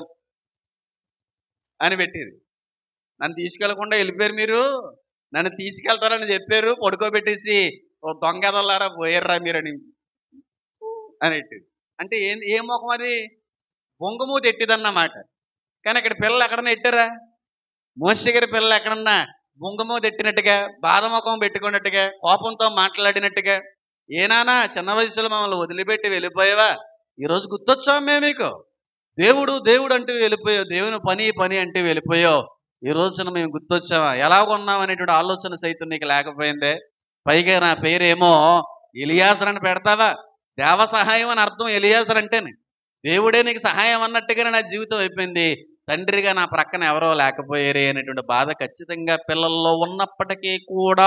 అని పెట్టేది నన్ను తీసుకెళ్లకుండా వెళ్ళిపోయారు మీరు నన్ను తీసుకెళ్తారని చెప్పారు పడుకోబెట్టేసి ఓ దొంగ ఎదలారా పోయారా మీరని అనేటిది అంటే ఏం ఏ ముఖం అది బొంగమూతి ఎట్టిదన్నమాట కానీ ఇక్కడ పిల్లలు ఎక్కడన్నా ఎట్టారా మోస గారి పిల్లలు ఎక్కడన్నా బొంగమూతి ఎట్టినట్టుగా బాధముఖం పెట్టుకున్నట్టుగా కోపంతో మాట్లాడినట్టుగా ఏనానా చిన్న వయసులో మమ్మల్ని వదిలిపెట్టి వెళ్ళిపోయావా ఈరోజు గుర్తొచ్చాం మేము మీకు దేవుడు దేవుడు అంటూ వెళ్ళిపోయావు దేవుని పని పని అంటూ వెళ్ళిపోయావు ఈ రోజున మేము గుర్తొచ్చావా ఎలా ఉన్నాం అనేటువంటి ఆలోచన సైతం నీకు లేకపోయిందే పైగా నా పేరేమో ఎలియాసర్ అని పెడతావా దేవ సహాయం అని అర్థం ఎలియాసర్ అంటేనే దేవుడే నీకు సహాయం అన్నట్టుగానే నా జీవితం అయిపోయింది తండ్రిగా నా ప్రక్కన ఎవరో లేకపోయారే అనేటువంటి బాధ ఖచ్చితంగా పిల్లల్లో ఉన్నప్పటికీ కూడా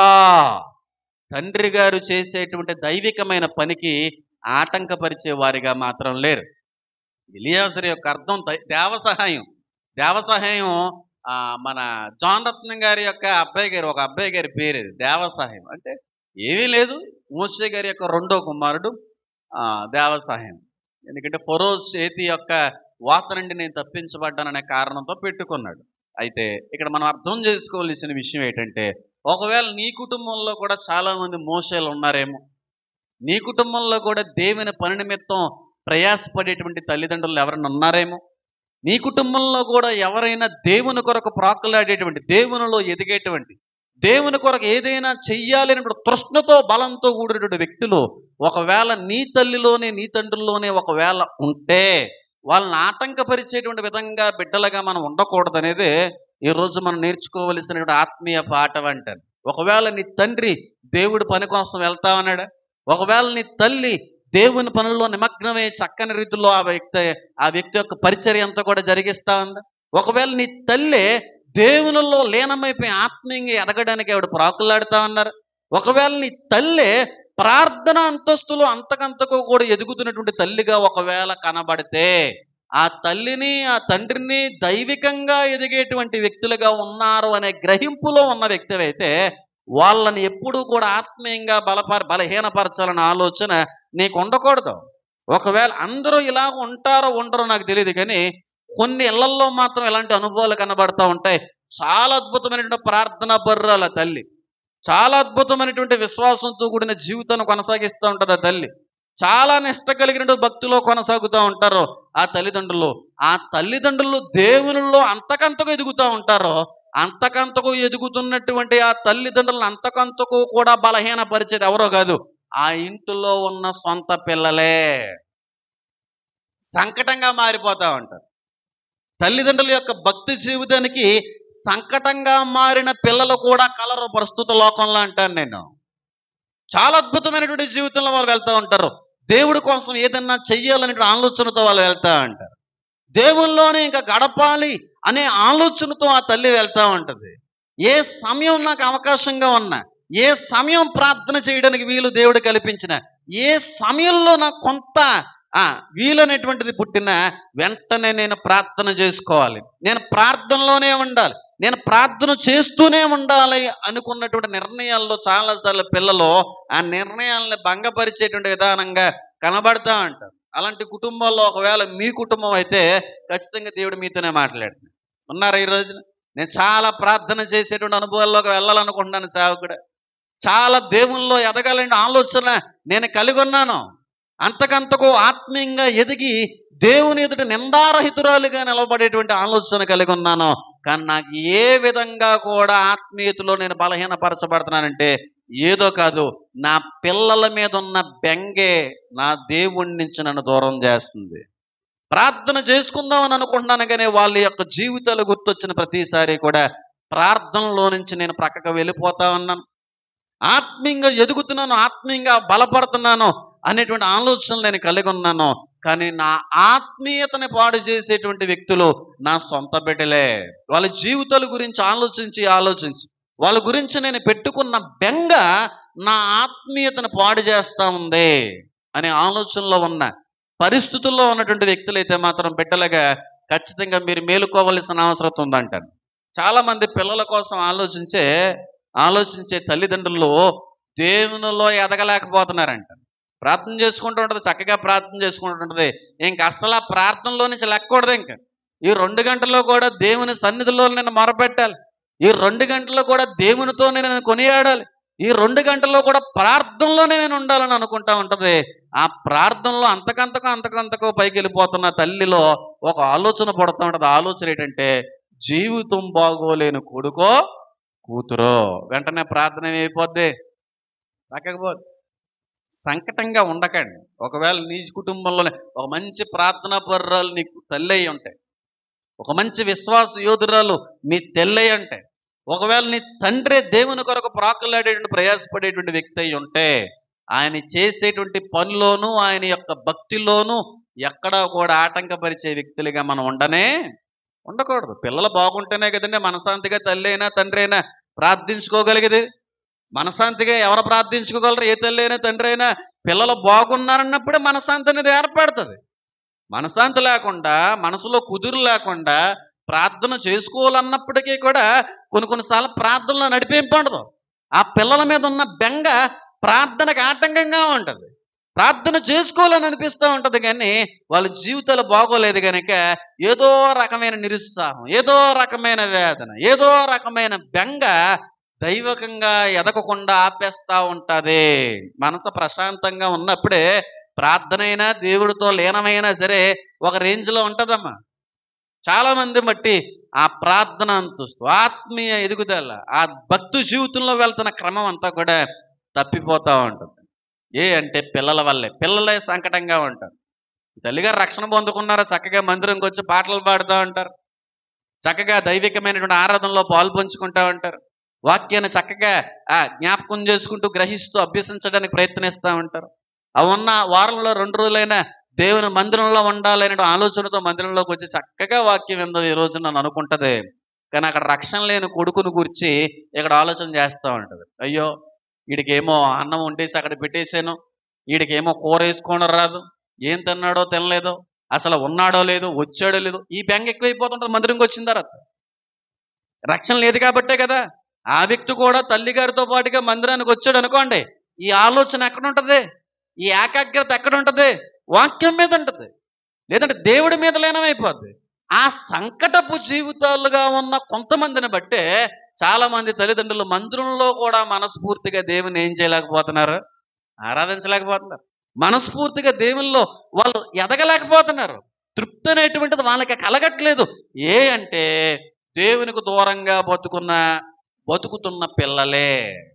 తండ్రి గారు చేసేటువంటి దైవికమైన పనికి ఆటంకపరిచే వారిగా మాత్రం లేరు ఎలియాసరి యొక్క అర్థం దై- దేవ సహాయం దేవ సహాయం ఆ, మన జాన్ రత్నం గారి యొక్క అబ్బాయి గారు ఒక అబ్బాయి గారి పేరు ఇది దేవ సహాయం అంటే ఏమీ లేదు మోసే గారి యొక్క రెండో కుమారుడు ఆ, దేవ సహాయం ఎందుకంటే ఫరో చేతి యొక్క వాత నుండి నేను తప్పించబడ్డాననే కారణంతో పెట్టుకున్నాడు అయితే ఇక్కడ మనం అర్థం చేసుకోవాల్సిన విషయం ఏంటంటే ఒకవేళ నీ కుటుంబంలో కూడా చాలా మంది మోసేలు ఉన్నారేమో నీ కుటుంబంలో కూడా దేవుని పని నిమిత్తం ప్రయాసపడేటువంటి తల్లిదండ్రులు ఎవరైనా ఉన్నారేమో నీ కుటుంబంలో కూడా ఎవరైనా దేవుని కొరకు ప్రాకులాడేటువంటి దేవునిలో ఎదిగేటువంటి దేవుని కొరకు ఏదైనా చెయ్యాలనేటువంటి తృష్ణతో బలంతో కూడినటువంటి వ్యక్తులు ఒకవేళ నీ తల్లిలోనే నీ తండ్రుల్లోనే ఒకవేళ ఉంటే వాళ్ళని ఆటంకపరిచేటువంటి విధంగా బిడ్డలుగా మనం ఉండకూడదనేదే ఈ రోజు మనం నేర్చుకోవలసినటువంటి ఆత్మీయ పాఠం అంటారు ఒకవేళ నీ తండ్రి దేవుడి పని కోసం వెళ్తా ఉన్నాడా ఒకవేళ నీ తల్లి దేవుని పనుల్లో నిమగ్నమై చక్కని రీతిలో ఆ వ్యక్తి ఆ వ్యక్తి యొక్క పరిచర్య అంతా కూడా జరిగిస్తా ఉందా ఒకవేళ నీ తల్లి దేవునిలో లీనమైపోయి ఆత్మీయంగా ఎదగడానికి ఆవిడ ప్రాకులాడుతా ఉన్నారు ఒకవేళ నీ తల్లి ప్రార్థన అంతస్తులో అంతకంతకు కూడా ఎదుగుతున్నటువంటి తల్లిగా ఒకవేళ కనబడితే ఆ తల్లిని ఆ తండ్రిని దైవికంగా ఎదిగేటువంటి వ్యక్తులుగా ఉన్నారు అనే గ్రహింపులో ఉన్న వ్యక్తి అయితే వాళ్ళని ఎప్పుడూ కూడా ఆత్మీయంగా బలపర బలహీనపరచాలన్న ఆలోచన నీకు ఉండకూడదు ఒకవేళ అందరూ ఇలా ఉంటారో ఉండరో నాకు తెలియదు కానీ కొన్ని ఇళ్లల్లో మాత్రం ఇలాంటి అనుభవాలు కనబడతా ఉంటాయి చాలా అద్భుతమైనటువంటి ప్రార్థన బర్రాల తల్లి చాలా అద్భుతమైనటువంటి విశ్వాసంతో కూడిన జీవితాన్ని కొనసాగిస్తూ ఉంటుంది ఆ తల్లి చాలా నిష్ట కలిగిన భక్తిలో కొనసాగుతూ ఉంటారు ఆ తల్లిదండ్రులు ఆ తల్లిదండ్రులు దేవునిలో అంతకంతకు ఎదుగుతూ ఉంటారో అంతకంతకు ఎదుగుతున్నటువంటి ఆ తల్లిదండ్రులను అంతకంతకు కూడా బలహీనపరిచేది ఎవరో కాదు ఆ ఇంటిలో ఉన్న సొంత పిల్లలే సంకటంగా మారిపోతా ఉంటారు తల్లిదండ్రుల యొక్క భక్తి జీవితానికి సంకటంగా మారిన పిల్లలు కూడా కలరు ప్రస్తుత లోకంలో అంటాను నేను చాలా అద్భుతమైనటువంటి జీవితంలో వాళ్ళు వెళ్తూ ఉంటారు దేవుడి కోసం ఏదన్నా చెయ్యాలనే ఆలోచనతో వాళ్ళు వెళ్తా ఉంటారు దేవుల్లోనే ఇంకా గడపాలి అనే ఆలోచనతో ఆ తల్లి వెళ్తా ఉంటుంది ఏ సమయం నాకు అవకాశంగా ఉన్నా ఏ సమయం ప్రార్థన చేయడానికి వీలు దేవుడు కల్పించిన ఏ సమయంలో నాకు కొంత ఆ వీలనేటువంటిది పుట్టిన వెంటనే నేను ప్రార్థన చేసుకోవాలి నేను ప్రార్థనలోనే ఉండాలి నేను ప్రార్థన చేస్తూనే ఉండాలి అనుకున్నటువంటి నిర్ణయాల్లో చాలాసార్లు పిల్లలు ఆ నిర్ణయాలను భంగపరిచేటువంటి విధానంగా కనబడతా ఉంటారు అలాంటి కుటుంబాల్లో ఒకవేళ మీ కుటుంబం అయితే ఖచ్చితంగా దేవుడు మీతోనే మాట్లాడుతుంది ఉన్నారా ఈ రోజున నేను చాలా ప్రార్థన చేసేటువంటి అనుభవాల్లోకి వెళ్ళాలనుకుంటున్నాను సేవకుడు చాలా దేవుల్లో ఎదగాలని ఆలోచన నేను కలిగి ఉన్నాను అంతకంతకు ఆత్మీయంగా ఎదిగి దేవుని ఎదుట నిందారహితురాలుగా నిలబడేటువంటి ఆలోచన కలిగి ఉన్నాను కానీ నాకు ఏ విధంగా కూడా ఆత్మీయతలో నేను బలహీనపరచబడుతున్నానంటే ఏదో కాదు నా పిల్లల మీద ఉన్న బెంగే నా దేవుడి నుంచి నన్ను దూరం చేస్తుంది ప్రార్థన చేసుకుందామని అనుకుంటున్నాను కానీ వాళ్ళ యొక్క జీవితాలు గుర్తొచ్చిన ప్రతిసారి కూడా ప్రార్థనలో నుంచి నేను ప్రక్కకు వెళ్ళిపోతా ఉన్నాను ఆత్మీయంగా ఎదుగుతున్నాను ఆత్మీయంగా బలపడుతున్నాను అనేటువంటి ఆలోచనలు నేను కలిగి ఉన్నాను కానీ నా ఆత్మీయతని పాడు చేసేటువంటి వ్యక్తులు నా సొంత బిడ్డలే వాళ్ళ జీవితాల గురించి ఆలోచించి ఆలోచించి వాళ్ళ గురించి నేను పెట్టుకున్న బెంగ నా ఆత్మీయతను పాడు చేస్తా ఉంది అనే ఆలోచనలో ఉన్న పరిస్థితుల్లో ఉన్నటువంటి వ్యక్తులైతే మాత్రం బిడ్డలుగా ఖచ్చితంగా మీరు మేలుకోవలసిన అవసరం ఉందంటాను చాలా మంది పిల్లల కోసం ఆలోచించే ఆలోచించే తల్లిదండ్రులు దేవునిలో ఎదగలేకపోతున్నారంట ప్రార్థన చేసుకుంటూ ఉంటుంది చక్కగా ప్రార్థన చేసుకుంటూ ఉంటుంది ఇంక అసలు ఆ ప్రార్థనలో నుంచి లెక్కకూడదు ఇంకా ఈ రెండు గంటల్లో కూడా దేవుని సన్నిధిలో నేను మొరపెట్టాలి ఈ రెండు గంటల్లో కూడా దేవునితో నేను కొనియాడాలి ఈ రెండు గంటల్లో కూడా ప్రార్థనలోనే నేను ఉండాలని అనుకుంటా ఉంటది ఆ ప్రార్థనలో అంతకంతకు అంతకంతకు పైకి వెళ్ళిపోతున్న తల్లిలో ఒక ఆలోచన పడుతూ ఉంటది ఆ ఆలోచన ఏంటంటే జీవితం బాగోలేని కొడుకో కూతురో వెంటనే ప్రార్థన ఏమైపోద్ది పక్కకపోద్ది సంకటంగా ఉండకండి ఒకవేళ నీ కుటుంబంలోనే ఒక మంచి ప్రార్థనా పర్రాలు నీకు తల్లి అయి ఉంటాయి ఒక మంచి విశ్వాస యోధురాలు మీ తెల్లయి ఉంటాయి ఒకవేళ నీ తండ్రి దేవుని కొరకు ప్రాకులాడేటువంటి ప్రయాసపడేటువంటి వ్యక్తి అయి ఉంటే ఆయన చేసేటువంటి పనిలోనూ ఆయన యొక్క భక్తిలోనూ ఎక్కడా కూడా ఆటంకపరిచే వ్యక్తులుగా మనం ఉండనే ఉండకూడదు పిల్లలు బాగుంటేనే కదండి మనశాంతిగా తల్లి అయినా తండ్రి అయినా ప్రార్థించుకోగలిగేది మనశాంతిగా ఎవరు ప్రార్థించుకోగలరు ఏ తల్లి అయినా తండ్రి అయినా పిల్లలు బాగున్నారన్నప్పుడే మనశాంతి అనేది ఏర్పడుతుంది మనశాంతి లేకుండా మనసులో కుదురు లేకుండా ప్రార్థన చేసుకోవాలన్నప్పటికీ కూడా కొన్ని కొన్నిసార్లు ప్రార్థనలో నడిపింపడదు ఆ పిల్లల మీద ఉన్న బెంగ ప్రార్థనకు ఆటంకంగా ఉంటుంది ప్రార్థన చేసుకోవాలని అనిపిస్తూ ఉంటుంది కానీ వాళ్ళ జీవితాలు బాగోలేదు కనుక ఏదో రకమైన నిరుత్సాహం ఏదో రకమైన వేదన ఏదో రకమైన బెంగ దైవకంగా ఎదగకుండా ఆపేస్తా ఉంటుంది మనసు ప్రశాంతంగా ఉన్నప్పుడే ప్రార్థన అయినా దేవుడితో లీనమైనా సరే ఒక రేంజ్లో ఉంటుందమ్మా చాలా మంది బట్టి ఆ ప్రార్థన అంతస్తు ఆత్మీయ ఎదుగుదల ఆ భక్తు జీవితంలో వెళ్తున్న క్రమం అంతా కూడా తప్పిపోతూ ఉంటుంది ఏ అంటే పిల్లల వల్లే పిల్లలే సంకటంగా ఉంటారు తల్లిగారు రక్షణ పొందుకున్నారా చక్కగా మందిరంకి వచ్చి పాటలు పాడుతూ ఉంటారు చక్కగా దైవికమైనటువంటి ఆరాధనలో పాలు పంచుకుంటూ ఉంటారు వాక్యాన్ని చక్కగా ఆ జ్ఞాపకం చేసుకుంటూ గ్రహిస్తూ అభ్యసించడానికి ప్రయత్నిస్తూ ఉంటారు అవి ఉన్న వారంలో రెండు రోజులైనా దేవుని మందిరంలో ఉండాలనే ఆలోచనతో మందిరంలోకి వచ్చి చక్కగా వాక్యం ఏందో ఈ రోజు నన్ను అనుకుంటది కానీ అక్కడ రక్షణ లేని కొడుకును గురించి ఇక్కడ ఆలోచన చేస్తూ ఉంటుంది అయ్యో వీడికేమో అన్నం వండేసి అక్కడ పెట్టేశాను వీడికేమో కూర వేసుకోవడం రాదు ఏం తిన్నాడో తినలేదో అసలు ఉన్నాడో లేదో వచ్చాడో లేదో ఈ బెంగ ఎక్కువైపోతుంటుంది మందిరంకి వచ్చిన తర్వాత రక్షణ లేదు కాబట్టే కదా ఆ వ్యక్తి కూడా తల్లిగారితో పాటుగా మందిరానికి వచ్చాడు అనుకోండి ఈ ఆలోచన ఎక్కడ ఉంటుంది ఈ ఏకాగ్రత ఎక్కడ ఉంటుంది వాక్యం మీద ఉంటుంది లేదంటే దేవుడి మీద లీనమైపోద్ది ఆ సంకటపు జీవితాలుగా ఉన్న కొంతమందిని బట్టే చాలా మంది తల్లిదండ్రులు మందిరంలో కూడా మనస్ఫూర్తిగా దేవుని ఏం చేయలేకపోతున్నారు ఆరాధించలేకపోతున్నారు మనస్ఫూర్తిగా దేవుల్లో వాళ్ళు ఎదగలేకపోతున్నారు తృప్తి అనేటువంటిది వాళ్ళకి కలగట్లేదు ఏ అంటే దేవునికి దూరంగా బతుకున్న బతుకుతున్న పిల్లలే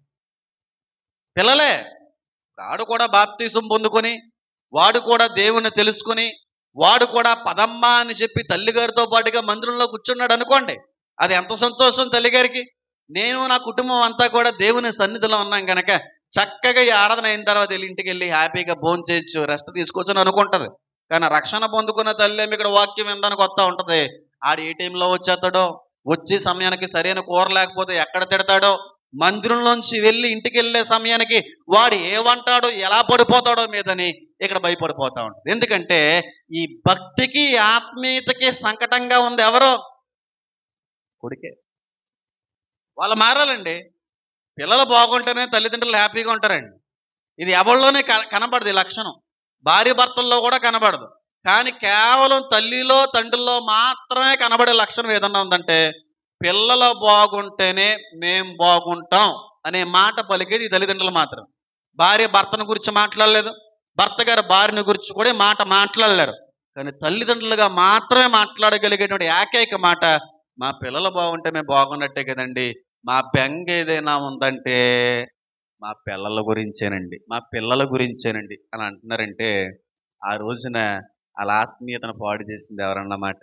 పిల్లలే వాడు కూడా బాప్తీసం పొందుకొని వాడు కూడా దేవుని తెలుసుకొని వాడు కూడా పదమ్మ అని చెప్పి తల్లిగారితో పాటుగా మందిరంలో కూర్చున్నాడు అనుకోండి అది ఎంత సంతోషం తల్లిగారికి నేను నా కుటుంబం అంతా కూడా దేవుని సన్నిధిలో ఉన్నాం కనుక చక్కగా ఈ ఆరాధన అయిన తర్వాత వెళ్ళి ఇంటికి వెళ్ళి హ్యాపీగా భోజనం చేయొచ్చు రెస్ట్ తీసుకోవచ్చు అని అనుకుంటది కానీ రక్షణ పొందుకున్న తల్లి ఏమో ఇక్కడ వాక్యం వినడానికి వస్తా ఉంటది ఆడు ఏ టైంలో వచ్చేస్తాడో వచ్చే సమయానికి సరైన కూర లేకపోతే ఎక్కడ తిడతాడో మందిరంలోంచి వెళ్ళి ఇంటికి వెళ్ళే సమయానికి వాడు ఏమంటాడో ఎలా పడిపోతాడో మీదని ఇక్కడ భయపడిపోతా ఉంటుంది ఎందుకంటే ఈ భక్తికి ఈ ఆత్మీయతకి సంకటంగా ఉంది ఎవరో కొడుకే వాళ్ళు మారాలండి పిల్లలు బాగుంటేనే తల్లిదండ్రులు హ్యాపీగా ఉంటారండి ఇది ఎవరిలోనే క- కనబడదు ఈ లక్షణం భార్య భర్తల్లో కూడా కనబడదు కానీ కేవలం తల్లిలో తండ్రిలో మాత్రమే కనబడే లక్షణం ఏదన్నా ఉందంటే పిల్లలు బాగుంటేనే మేం బాగుంటాం అనే మాట పలికేది ఈ తల్లిదండ్రులు మాత్రం భార్య భర్తను గురించి మాట్లాడలేదు భర్త గారు భార్యను గురించి కూడా ఈ మాట మాట్లాడలేరు కానీ తల్లిదండ్రులుగా మాత్రమే మాట్లాడగలిగేటువంటి ఏకైక మాట మా పిల్లలు బాగుంటే మేము బాగున్నట్టే కదండి మా బెంగ ఏదైనా ఉందంటే మా పిల్లల గురించేనండి మా పిల్లల గురించేనండి అని అంటున్నారంటే ఆ రోజున వాళ్ళ ఆత్మీయతను పాడు చేసింది ఎవరన్నమాట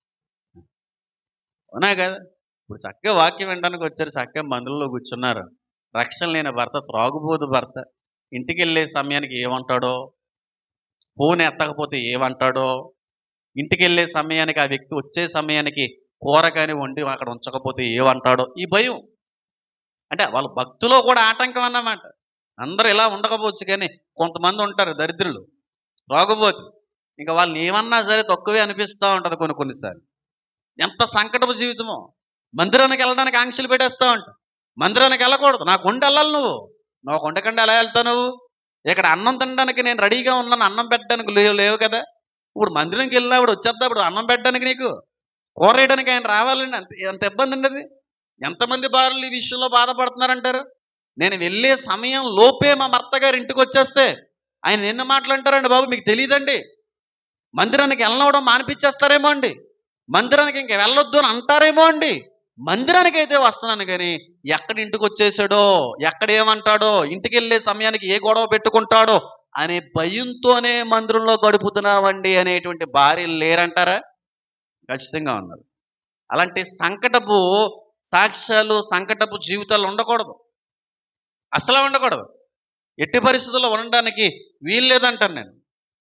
అవునా కదా ఇప్పుడు చక్కగా వాక్యం వినడానికి వచ్చారు చక్కగా మందులలో కూర్చున్నారు రక్షణ లేని భర్త త్రాగుబోదు భర్త ఇంటికి వెళ్ళే సమయానికి ఏమంటాడో ఫోన్ ఎత్తకపోతే ఏమంటాడో ఇంటికి వెళ్ళే సమయానికి ఆ వ్యక్తి వచ్చే సమయానికి కూర కానీ వండి అక్కడ ఉంచకపోతే ఏమంటాడో ఈ భయం అంటే వాళ్ళ భక్తిలో కూడా ఆటంకం అన్నమాట అందరూ ఇలా ఉండకపోవచ్చు కానీ కొంతమంది ఉంటారు దరిద్రులు రోగబోతు ఇంకా వాళ్ళని ఏమన్నా సరే తక్కువే అనిపిస్తూ ఉంటుంది కొన్ని కొన్నిసార్లు ఎంత సంకటపు జీవితమో మందిరానికి వెళ్ళడానికి ఆంక్షలు పెట్టేస్తా ఉంటా మందిరానికి వెళ్ళకూడదు నాకు కొండ వెళ్ళాలి నువ్వు నువ్వు కొండకండి ఎలా వెళ్తావు నువ్వు ఇక్కడ అన్నం తినడానికి నేను రెడీగా ఉన్నాను అన్నం పెట్టడానికి లేవు లేవు కదా ఇప్పుడు మందిరంకి వెళ్ళినప్పుడు వచ్చేద్దా ఇప్పుడు అన్నం పెట్టడానికి నీకు కూర వేయడానికి ఆయన రావాలండి అంత ఎంత ఇబ్బంది అండి అది ఎంతమంది బారులు ఈ విషయంలో బాధపడుతున్నారంటారు నేను వెళ్ళే సమయం లోపే మా భర్త గారు ఇంటికి వచ్చేస్తే ఆయన ఎన్ని మాటలు అంటారండి బాబు మీకు తెలియదండి మందిరానికి వెళ్ళవడం మానిపించేస్తారేమో అండి మందిరానికి ఇంక వెళ్ళొద్దు అని అంటారేమో అండి మందిరానికి అయితే వస్తున్నాను కానీ ఎక్కడ ఇంటికి వచ్చేసాడో ఎక్కడ ఏమంటాడో ఇంటికి వెళ్ళే సమయానికి ఏ గొడవ పెట్టుకుంటాడో అనే భయంతోనే మందిరంలో గడుపుతున్నామండి అనేటువంటి భార్యలు లేరంటారా ఖచ్చితంగా ఉన్నారు అలాంటి సంకటపు సాక్ష్యాలు సంకటపు జీవితాలు ఉండకూడదు అసలు ఉండకూడదు ఎట్టి పరిస్థితుల్లో ఉండడానికి వీలు లేదంటాను నేను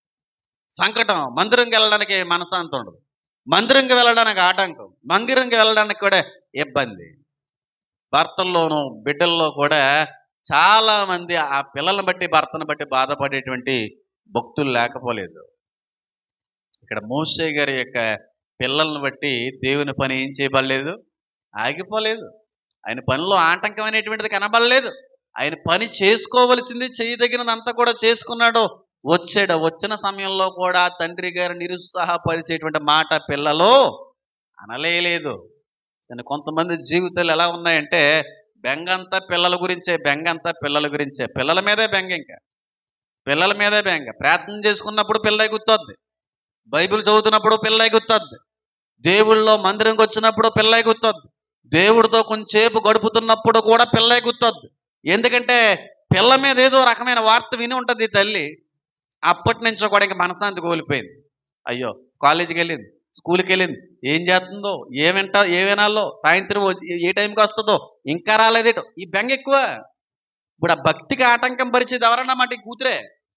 సంకటం మందిరంకి వెళ్ళడానికి మనశాంతి ఉండదు మందిరంకి వెళ్ళడానికి ఆటంకం మందిరంకి వెళ్ళడానికి కూడా ఇబ్బంది భర్తల్లోనూ బిడ్డల్లో కూడా చాలా మంది ఆ పిల్లల్ని బట్టి భర్తను బట్టి బాధపడేటువంటి భక్తులు లేకపోలేదు ఇక్కడ మోసే గారి యొక్క పిల్లల్ని బట్టి దేవుని పని ఏం చేయబడలేదు ఆగిపోలేదు ఆయన పనిలో ఆటంకం అనేటువంటిది కనబడలేదు ఆయన పని చేసుకోవలసింది చేయదగినదంతా కూడా చేసుకున్నాడు వచ్చాడు వచ్చిన సమయంలో కూడా తండ్రి గారు నిరుత్సాహపరిచేటువంటి మాట పిల్లలు అనలేలేదు కానీ కొంతమంది జీవితాలు ఎలా ఉన్నాయంటే బెంగంతా పిల్లల గురించే బెంగంతా పిల్లల గురించే పిల్లల మీదే బెంగ ఇంకా పిల్లల మీదే బెంగ ప్రార్థన చేసుకున్నప్పుడు పిల్లలకి గుర్తొద్ది బైబిల్ చదువుతున్నప్పుడు పిల్లలకి గుర్తొద్ది దేవుళ్ళలో మందిరంకి వచ్చినప్పుడు పిల్లలకి గుర్తొద్ది దేవుడితో కొంచెంసేపు గడుపుతున్నప్పుడు కూడా పిల్లలకి గుర్తొద్ది ఎందుకంటే పిల్ల మీద ఏదో రకమైన వార్త విని ఉంటుంది ఈ తల్లి అప్పటి నుంచో కూడా ఇంకా మనశాంతి కోల్పోయింది అయ్యో కాలేజీకి వెళ్ళింది స్కూల్కి వెళ్ళింది ఏం చేస్తుందో ఏమింట ఏ వినాలో సాయంత్రం వచ్చి- ఏ టైంకి వస్తుందో ఇంకా రాలేదేటో ఈ బెంగ ఎక్కువ ఇప్పుడు ఆ భక్తికి ఆటంకం పరిచేది ఎవరన్నమాట ఈ కూతురే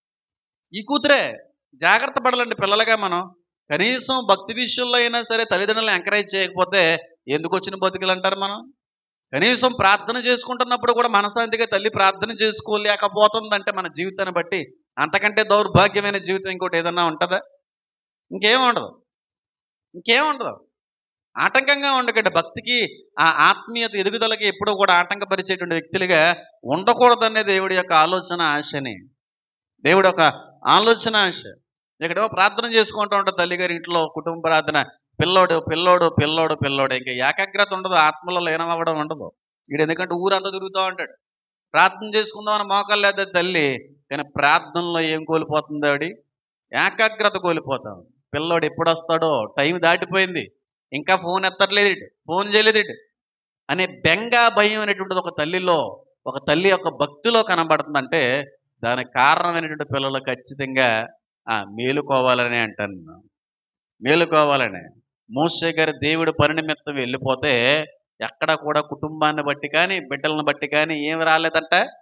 ఈ కూతురే జాగ్రత్త పడాలండి పిల్లలుగా మనం కనీసం భక్తి విషయంలో అయినా సరే తల్లిదండ్రులను ఎంకరేజ్ చేయకపోతే ఎందుకు వచ్చిన బతుకులు అంటారు మనం కనీసం ప్రార్థన చేసుకుంటున్నప్పుడు కూడా మనశాంతిగా తల్లి ప్రార్థన చేసుకోలేకపోతుందంటే మన జీవితాన్ని బట్టి అంతకంటే దౌర్భాగ్యమైన జీవితం ఇంకోటి ఏదన్నా ఉంటుందా ఇంకేం ఉండదు ఇంకేం ఉండదు ఆటంకంగా ఉండకండి భక్తికి ఆ ఆత్మీయత ఎదుగుదలకి ఎప్పుడూ కూడా ఆటంకపరిచేటువంటి వ్యక్తులుగా ఉండకూడదనే దేవుడి యొక్క ఆలోచన ఆశని దేవుడి యొక్క ఆలోచన ఆశ ఇక్కడేమో ప్రార్థన చేసుకుంటూ ఉంటారు తల్లిగారి ఇంట్లో కుటుంబ ప్రార్థన పిల్లోడు పిల్లోడు పిల్లోడు పిల్లోడు ఇంకా ఏకాగ్రత ఉండదు ఆత్మలో లీనమవ్వడం ఉండదు వీడు ఎందుకంటే ఊరంతా తిరుగుతూ ఉంటాడు ప్రార్థన చేసుకుందామని మోకాలు లేదా తల్లి కానీ ప్రార్థనలో ఏం కోల్పోతుంది ఆవిడ ఏకాగ్రత కోల్పోతాం పిల్లోడు ఎప్పుడు వస్తాడో టైం దాటిపోయింది ఇంకా ఫోన్ ఎత్తట్లేదు ఇటు ఫోన్ చేయలేదు ఇటు అనే బెంగ భయం అనేటువంటిది ఒక తల్లిలో ఒక తల్లి యొక్క భక్తిలో కనబడుతుందంటే దానికి కారణమైనటువంటి పిల్లలు ఖచ్చితంగా ఆ, మేలుకోవాలని అంటాను నేను. మేలుకోవాలని మోసే గారి దేవుడు పని నిమిత్తం వెళ్ళిపోతే ఎక్కడ కూడా కుటుంబాన్ని బట్టి కానీ బిడ్డలను బట్టి కానీ ఏం రాలేదంట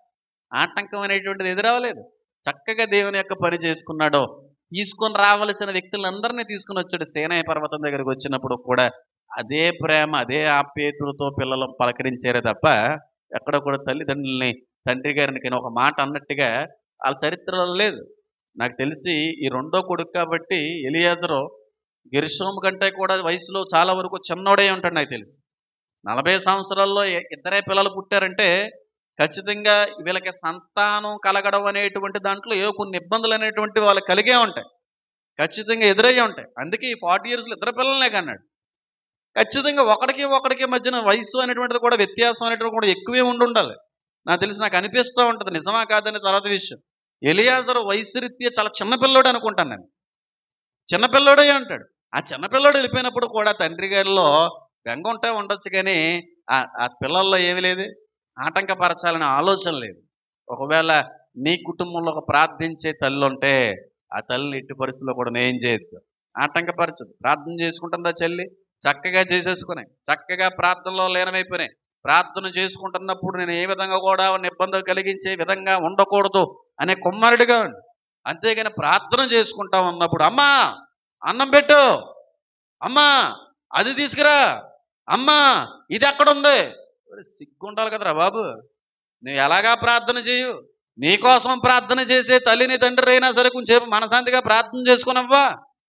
ఆటంకం అనేటువంటిది ఎదురవ్వలేదు చక్కగా దేవుని యొక్క పని చేసుకున్నాడు తీసుకొని రావలసిన వ్యక్తులందరినీ తీసుకుని వచ్చాడు సేనాయ పర్వతం దగ్గరికి వచ్చినప్పుడు కూడా అదే ప్రేమ అదే ఆప్యాయతలతో పిల్లలు పలకరించారే తప్ప ఎక్కడ కూడా తల్లిదండ్రుల్ని తండ్రి గారిని కానీ ఒక మాట అన్నట్టుగా వాళ్ళ చరిత్రలో లేదు నాకు తెలిసి ఈ రెండో కొడుకు కాబట్టి ఎలియాజరు గెరిషోము కంటే కూడా వయసులో చాలా వరకు చిన్నోడే ఉంటాడు నాకు తెలిసి నలభై సంవత్సరాల్లో ఇ- ఇద్దరే పిల్లలు పుట్టారంటే ఖచ్చితంగా వీళ్ళకి సంతానం కలగడం అనేటువంటి దాంట్లో ఏవో కొన్ని ఇబ్బందులు అనేటువంటి వాళ్ళకి కలిగే ఉంటాయి ఖచ్చితంగా ఎదురయ్యే ఉంటాయి అందుకే ఈ ఫార్టీ ఇయర్స్లో ఇద్దరు పిల్లలనే కన్నాడు ఖచ్చితంగా ఒకడికి ఒకడికి మధ్యన వయసు అనేటువంటిది కూడా వ్యత్యాసం అనేటువంటిది కూడా ఎక్కువే ఉండి ఉండాలి నాకు తెలిసి నాకు అనిపిస్తూ ఉంటుంది నిజమా కాదని తర్వాత విషయం ఎలియాజరు వయసు రీత్యా చాలా చిన్నపిల్లోడు అనుకుంటాను నేను చిన్నపిల్లోడే అంటాడు ఆ చిన్నపిల్లోడు వెళ్ళిపోయినప్పుడు కూడా తండ్రి గారిలో బెంగ ఉంటే ఉండొచ్చు కానీ ఆ ఆ పిల్లల్లో ఏమీ లేదు ఆటంకపరచాలనే ఆలోచన లేదు ఒకవేళ నీ కుటుంబంలో ఒక ప్రార్థించే తల్లి ఉంటే ఆ తల్లిని ఎట్టి పరిస్థితుల్లో కూడా నేను చేయొద్దు ఆటంకపరచదు ప్రార్థన చేసుకుంటుందా చెల్లి చక్కగా చేసేసుకుని చక్కగా ప్రార్థనలో లీనమైపోయినాయి ప్రార్థన చేసుకుంటున్నప్పుడు నేను ఏ విధంగా కూడా ఉన్న ఇబ్బంది కలిగించే విధంగా ఉండకూడదు అనే కుమ్మరుడిగా ఉండు అంతేగాని ప్రార్థన చేసుకుంటా ఉన్నప్పుడు అమ్మా అన్నం పెట్టు అమ్మా అది తీసుకురా అమ్మా ఇది ఎక్కడుంది ఒరే, సిగ్గుండాలి కదరా బాబు నువ్వు ఎలాగా ప్రార్థన చేయు నీకోసం ప్రార్థన చేసే తల్లిని తండ్రి అయినా సరే కొంచెం మనశాంతిగా ప్రార్థన చేసుకునవ్వా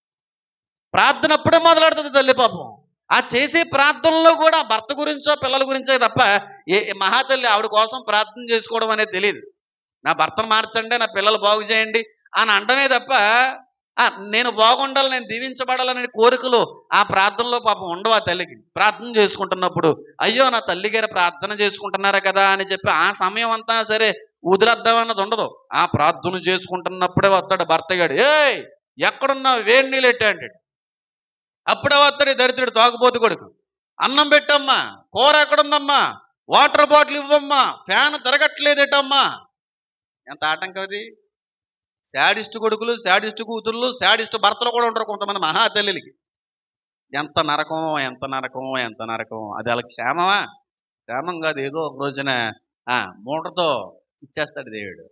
ప్రార్థన అప్పుడే మొదలెడుతుంది తల్లి పాపం ఆ చేసే ప్రార్థనలో కూడా భర్త గురించో పిల్లల గురించో తప్ప ఏ ఏ మహాతల్లి ఆవిడ కోసం ప్రార్థన చేసుకోవడం అనేది తెలియదు నా భర్తను మార్చండి నా పిల్లలు బాగు చేయండి అని అండమే తప్ప "ఆ, నేను బాగుండాలి నేను దీవించబడాలనే కోరికలు ఆ ప్రార్థనలో పాపం ఉండవు ఆ తల్లికి ప్రార్థన చేసుకుంటున్నప్పుడు అయ్యో నా తల్లి గారు ప్రార్థన చేసుకుంటున్నారా కదా అని చెప్పి ఆ సమయం అంతా సరే వదిలేద్దాం అన్నది ఉండదు ఆ ప్రార్థన చేసుకుంటున్నప్పుడే వస్తాడు భర్తగాడు ఏయ్ ఎక్కడున్నావు వేడి నీళ్ళు ఎట్టే అంటాడు అప్పుడే వస్తాడు ఈ దరిద్రుడు తాగుబోతు కొడుకు అన్నం పెట్టమ్మా కూర ఎక్కడుందమ్మా వాటర్ బాటిల్ ఇవ్వమ్మా ఫ్యాన్ తిరగట్లేదేటమ్మా ఎంత ఆటంకం అది శాడిస్ట్ కొడుకులు శాడిస్ట్ కూతుర్లు శాడిస్ట్ భర్తలు కూడా ఉంటారు కొంతమంది మహా తల్లికి ఎంత నరకం ఎంత నరకం ఎంత నరకం అది వాళ్ళకి క్షేమమా క్షేమం కాదు ఏదో ఒక రోజున ఆ, మూటతో ఇచ్చేస్తాడు దేవుడు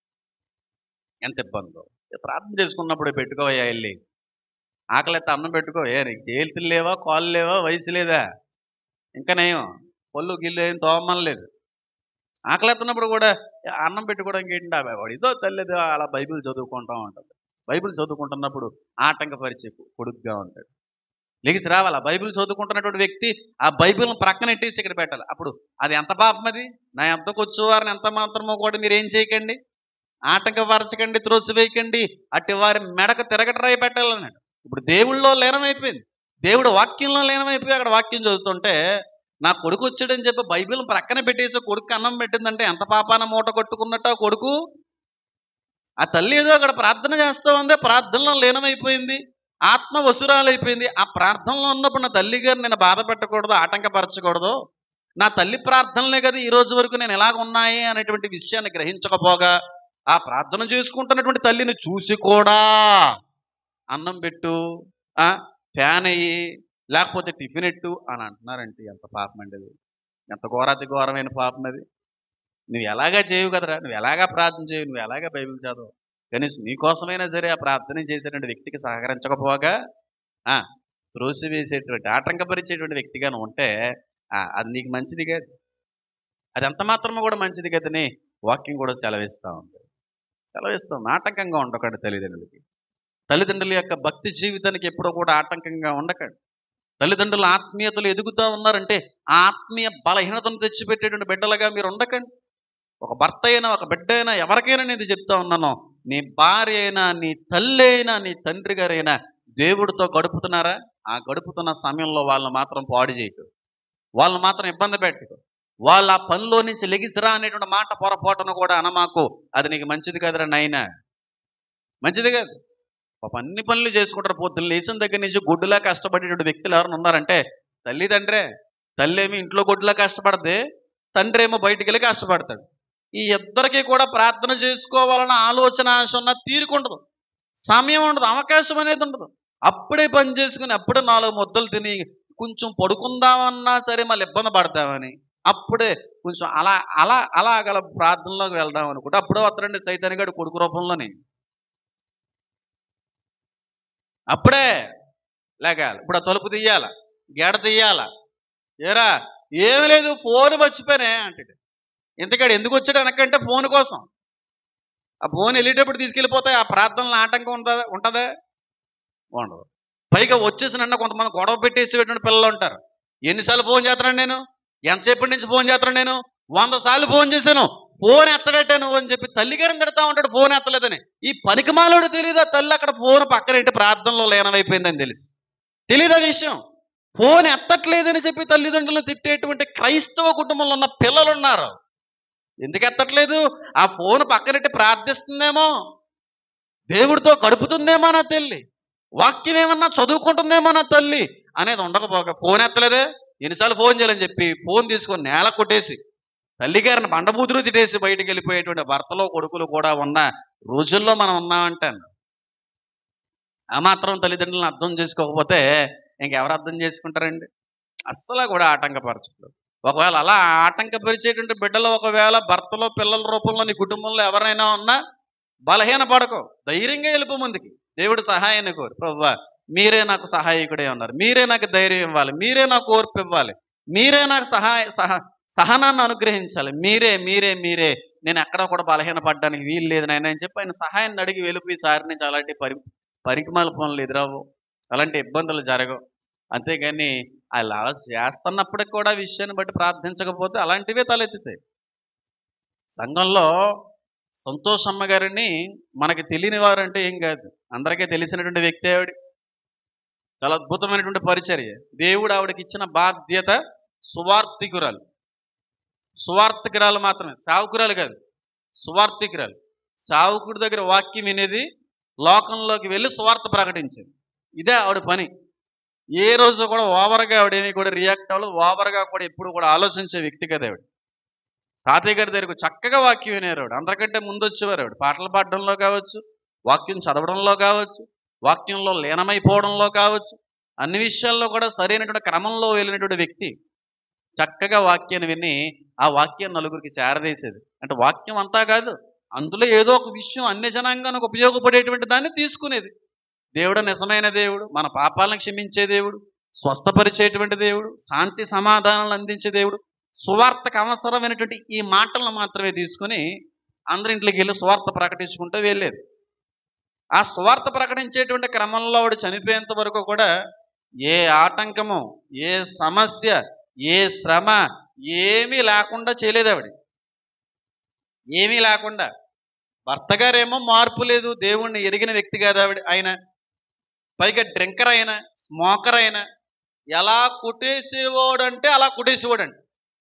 ఎంత ఇబ్బందో ఏ ప్రార్థన చేసుకున్నప్పుడు పెట్టుకోవయ్యా వెళ్ళి ఆకలితే అన్నం పెట్టుకో ఏ నీకు చేతులు లేవా కాళ్ళు లేవా వయసు లేదా ఇంకా నయం పళ్ళు గిల్లు ఏం తోమలేదు ఆకలిస్తున్నప్పుడు కూడా అన్నం పెట్టుకోవడానికి ఏంటి వాడు ఇదో తల్లిదో అలా బైబిల్ చదువుకుంటా ఉంటుంది బైబిల్ చదువుకుంటున్నప్పుడు ఆటంకపరిచే కొడుకుగా ఉంటాడు లెగిసి రావాలి ఆ బైబిల్ చదువుకుంటున్నటువంటి వ్యక్తి ఆ బైబిల్ని ప్రక్కన ఎట్టేసి ఇక్కడ పెట్టాలి అప్పుడు అది ఎంత పాపం అది నా ఎంతకు వచ్చేవారిని ఎంత మాత్రమో కూడా మీరు ఏం చేయకండి ఆటంకపరచకండి త్రోసివేయకండి అట్టి వారి మెడక తిరగటరాయి పెట్టాలన్నాడు ఇప్పుడు దేవుళ్ళలో లీనమైపోయింది దేవుడు వాక్యంలో లీనమైపోయి అక్కడ వాక్యం చదువుతుంటే నా కొడుకు వచ్చాడని చెప్పి బైబిల్ ప్రక్కన పెట్టేసి కొడుకు అన్నం పెట్టిందంటే ఎంత పాపాన మూట కొట్టుకున్నట్టు ఆ కొడుకు ఆ తల్లి ఏదో అక్కడ ప్రార్థన చేస్తూ ఉంది ప్రార్థనలో లీనమైపోయింది ఆత్మ వసురాలైపోయింది ఆ ప్రార్థనలో ఉన్నప్పుడు నా తల్లి గారు నేను బాధ పెట్టకూడదు ఆటంకపరచకూడదు నా తల్లి ప్రార్థనలే కదా ఈ రోజు వరకు నేను ఎలాగ ఉన్నాయి అనేటువంటి విషయాన్ని గ్రహించకపోగా ఆ ప్రార్థన చేసుకుంటున్నటువంటి తల్లిని చూసి కూడా అన్నం పెట్టు ఆ ఫ్యాన్ అయ్యి లేకపోతే టిఫిన్ ఎట్టు అని అంటున్నారంటే ఎంత పాపం అండి అది ఎంత ఘోరాతి ఘోరమైన పాపం అది నువ్వు ఎలాగా చేయవు కదరా నువ్వు ఎలాగా ప్రార్థన చేయవు నువ్వు ఎలాగా బైబిల్ చదవు కనీసం నీకోసమైనా సరే ఆ ప్రార్థన చేసేటువంటి వ్యక్తికి సహకరించకపోగా ఆ, త్రోసివేసేటువంటి ఆటంకపరిచేటువంటి వ్యక్తిగాను ఉంటే ఆ, అది నీకు మంచిది కాదు అది ఎంత మాత్రమో కూడా మంచిది కదని వాక్యం కూడా సెలవిస్తూ ఉంది సెలవిస్తాం ఆటంకంగా ఉండకండి తల్లిదండ్రులకి తల్లిదండ్రుల యొక్క భక్తి జీవితానికి ఎప్పుడూ కూడా ఆటంకంగా ఉండకండి తల్లిదండ్రుల ఆత్మీయతలు ఎదుగుతూ ఉన్నారంటే ఆ ఆత్మీయ బలహీనతను తెచ్చిపెట్టేటువంటి బిడ్డలుగా మీరు ఉండకండి ఒక భర్త అయినా ఒక బిడ్డ అయినా ఎవరికైనా నేను ఇది చెప్తా ఉన్నాను నీ భార్య అయినా నీ తల్లి అయినా నీ తండ్రి గారైనా దేవుడితో గడుపుతున్నారా ఆ గడుపుతున్న సమయంలో వాళ్ళని మాత్రం పాడు చేయకు వాళ్ళని మాత్రం ఇబ్బంది పెట్టకు వాళ్ళ ఆ పనిలో నుంచి లెగిసిరా అనేటువంటి మాట పొరపాటును కూడా అనమాకు అది నీకు మంచిది కదరా నాయనా మంచిది కాదు పాప అన్ని పనులు చేసుకుంటారు పొద్దున్న లేచిన దగ్గర నుంచి గుడ్డులా కష్టపడేటువంటి వ్యక్తులు ఎవరైనా ఉన్నారంటే తల్లి తండ్రే తల్లి ఏమి ఇంట్లో గుడ్డులా కష్టపడదే తండ్రి ఏమో బయటికి వెళ్ళి కష్టపడతాడు ఈ ఇద్దరికి కూడా ప్రార్థన చేసుకోవాలన్న ఆలోచన ఆశ ఉన్న తీరుకుండదు సమయం ఉండదు అవకాశం అనేది ఉండదు అప్పుడే పని చేసుకుని అప్పుడే నాలుగు ముద్దలు తిని కొంచెం పడుకుందామన్నా సరే మళ్ళీ ఇబ్బంది పడతామని అప్పుడే కొంచెం అలా అలా అలా గల ప్రార్థనలోకి వెళ్దాం అనుకుంటే అప్పుడే వస్తాడండి సైతాన్ గడు కొడుకు రూపంలోని అప్పుడే లేగాలి ఇప్పుడు ఆ తలుపు తీయాల గేడ తీయాల ఏరా ఏమి లేదు ఫోన్ మర్చిపోయినా అంటాడు ఇంతకాడు ఎందుకు వచ్చాడు వెనకంటే ఫోన్ కోసం ఆ ఫోన్ వెళ్ళేటప్పుడు తీసుకెళ్ళిపోతాయి ఆ ప్రార్థనలు ఆటంకం ఉంటుందా ఉంటుందా ఉండదు పైగా వచ్చేసినన్న కొంతమంది గొడవ పెట్టేసేటువంటి పిల్లలు ఉంటారు ఎన్నిసార్లు ఫోన్ చేస్తున్నాను నేను ఎంతసేపటి నుంచి ఫోన్ చేస్తున్నాను నేను వంద సార్లు ఫోన్ చేశాను ఫోన్ ఎత్తబెట్టాను అని చెప్పి తల్లి గారిని తిడతా ఉంటాడు ఫోన్ ఎత్తలేదని ఈ పనికిమాలోడు తెలియదా తల్లి అక్కడ ఫోన్ పక్కన ఇంటి ప్రార్థనలో లీనమైపోయిందని తెలిసి తెలీదా విషయం ఫోన్ ఎత్తట్లేదని చెప్పి తల్లిదండ్రులు తిట్టేటువంటి క్రైస్తవ కుటుంబంలో ఉన్న పిల్లలు ఉన్నారు ఎందుకు ఎత్తట్లేదు ఆ ఫోన్ పక్కనెట్టి ప్రార్థిస్తుందేమో దేవుడితో గడుపుతుందేమో నా తల్లి వాక్యం ఏమన్నా చదువుకుంటుందేమో నా తల్లి అనేది ఉండకపోక ఫోన్ ఎత్తలేదే ఎన్నిసార్లు ఫోన్ చేయాలని చెప్పి ఫోన్ తీసుకొని నేల కొట్టేసి తల్లిగారిని బండబూతులు తిట్టేసి బయటికి వెళ్ళిపోయేటువంటి భర్తలో కొడుకులు కూడా ఉన్న రోజుల్లో మనం ఉన్నామంటాను ఆ మాత్రం తల్లిదండ్రులను అర్థం చేసుకోకపోతే ఇంకెవరు అర్థం చేసుకుంటారండి అస్సలు కూడా ఆటంకపరచలేదు ఒకవేళ అలా ఆటంకపరిచేటువంటి బిడ్డలు ఒకవేళ భర్తలో పిల్లల రూపంలో నీ కుటుంబంలో ఎవరైనా ఉన్నా బలహీన పడకు ధైర్యంగా వెళ్ళిపో ముందుకి దేవుడు సహాయాన్ని కోరు ప్రభు మీరే నాకు సహాయకుడే ఉన్నారు మీరే నాకు ధైర్యం ఇవ్వాలి మీరే నాకు ఓర్పు ఇవ్వాలి మీరే నాకు సహాయ సహ సహనాన్ని అనుగ్రహించాలి మీరే మీరే మీరే నేను ఎక్కడ కూడా బలహీన పడ్డానికి వీలు లేదు నాయన అని చెప్పి ఆయన సహాయాన్ని అడిగి వెళ్ళిపోయి సారి నుంచి అలాంటి పరి పరికిమాల పనులు ఎదురవు అలాంటి ఇబ్బందులు జరగవు అంతేగాని అలా చేస్తున్నప్పటికి కూడా విషయాన్ని బట్టి ప్రార్థించకపోతే అలాంటివే తలెత్తుతాయి సంఘంలో సంతోషమ్మ గారిని మనకి తెలియని వారంటే ఏం కాదు అందరికీ తెలిసినటువంటి వ్యక్తి ఆవిడ చాలా అద్భుతమైనటువంటి పరిచర్య దేవుడు ఆవిడకి ఇచ్చిన బాధ్యత సువార్థికురాలు సువార్థికురాలు మాత్రమే సావుకురాలు కాదు సువార్థికురాలు సావుకుడి దగ్గర వాక్యం వినేది లోకంలోకి వెళ్ళి సువార్త ప్రకటించింది ఇదే ఆవిడ పని ఏ రోజు కూడా ఓవర్గా ఆవిడేమి కూడా రియాక్ట్ అవ్వలేదు ఓవర్గా కూడా ఎప్పుడు కూడా ఆలోచించే వ్యక్తి కదా ఆవిడ తాతయ్య గారి దగ్గరకు చక్కగా వాక్యం వినేవారు ఆవిడ అందరికంటే ముందు వచ్చేవారు ఆవిడ పాటలు పాడడంలో కావచ్చు వాక్యం చదవడంలో కావచ్చు వాక్యంలో లీనమైపోవడంలో కావచ్చు అన్ని విషయాల్లో కూడా సరైనటువంటి క్రమంలో వెళ్ళినటువంటి వ్యక్తి చక్కగా వాక్యాన్ని విని ఆ వాక్యం నలుగురికి చేరవేసేది అంటే వాక్యం అంతా కాదు అందులో ఏదో ఒక విషయం అన్ని జనాంగానికి ఉపయోగపడేటువంటి దాన్ని తీసుకునేది దేవుడు నిజమైన దేవుడు మన పాపాలను క్షమించే దేవుడు స్వస్థపరిచేటువంటి దేవుడు శాంతి సమాధానాలు అందించే దేవుడు సువార్తకు అవసరమైనటువంటి ఈ మాటలను మాత్రమే తీసుకుని అందరింట్లోకి వెళ్ళి సువార్త ప్రకటించుకుంటూ వెళ్ళేది ఆ సువార్త ప్రకటించేటువంటి క్రమంలో ఆవిడ చనిపోయేంత వరకు కూడా ఏ ఆటంకము ఏ సమస్య ఏ శ్రమ ఏమీ లేకుండా చేయలేదు ఆవిడ ఏమీ లేకుండా భర్త గారేమో మార్పు లేదు దేవుణ్ణి ఎరిగిన వ్యక్తి కాదు ఆవిడ ఆయన పైగా డ్రింకర్ అయిన స్మోకర్ అయిన ఎలా కుట్టేసేవాడంటే అలా కుట్టేసేవాడండి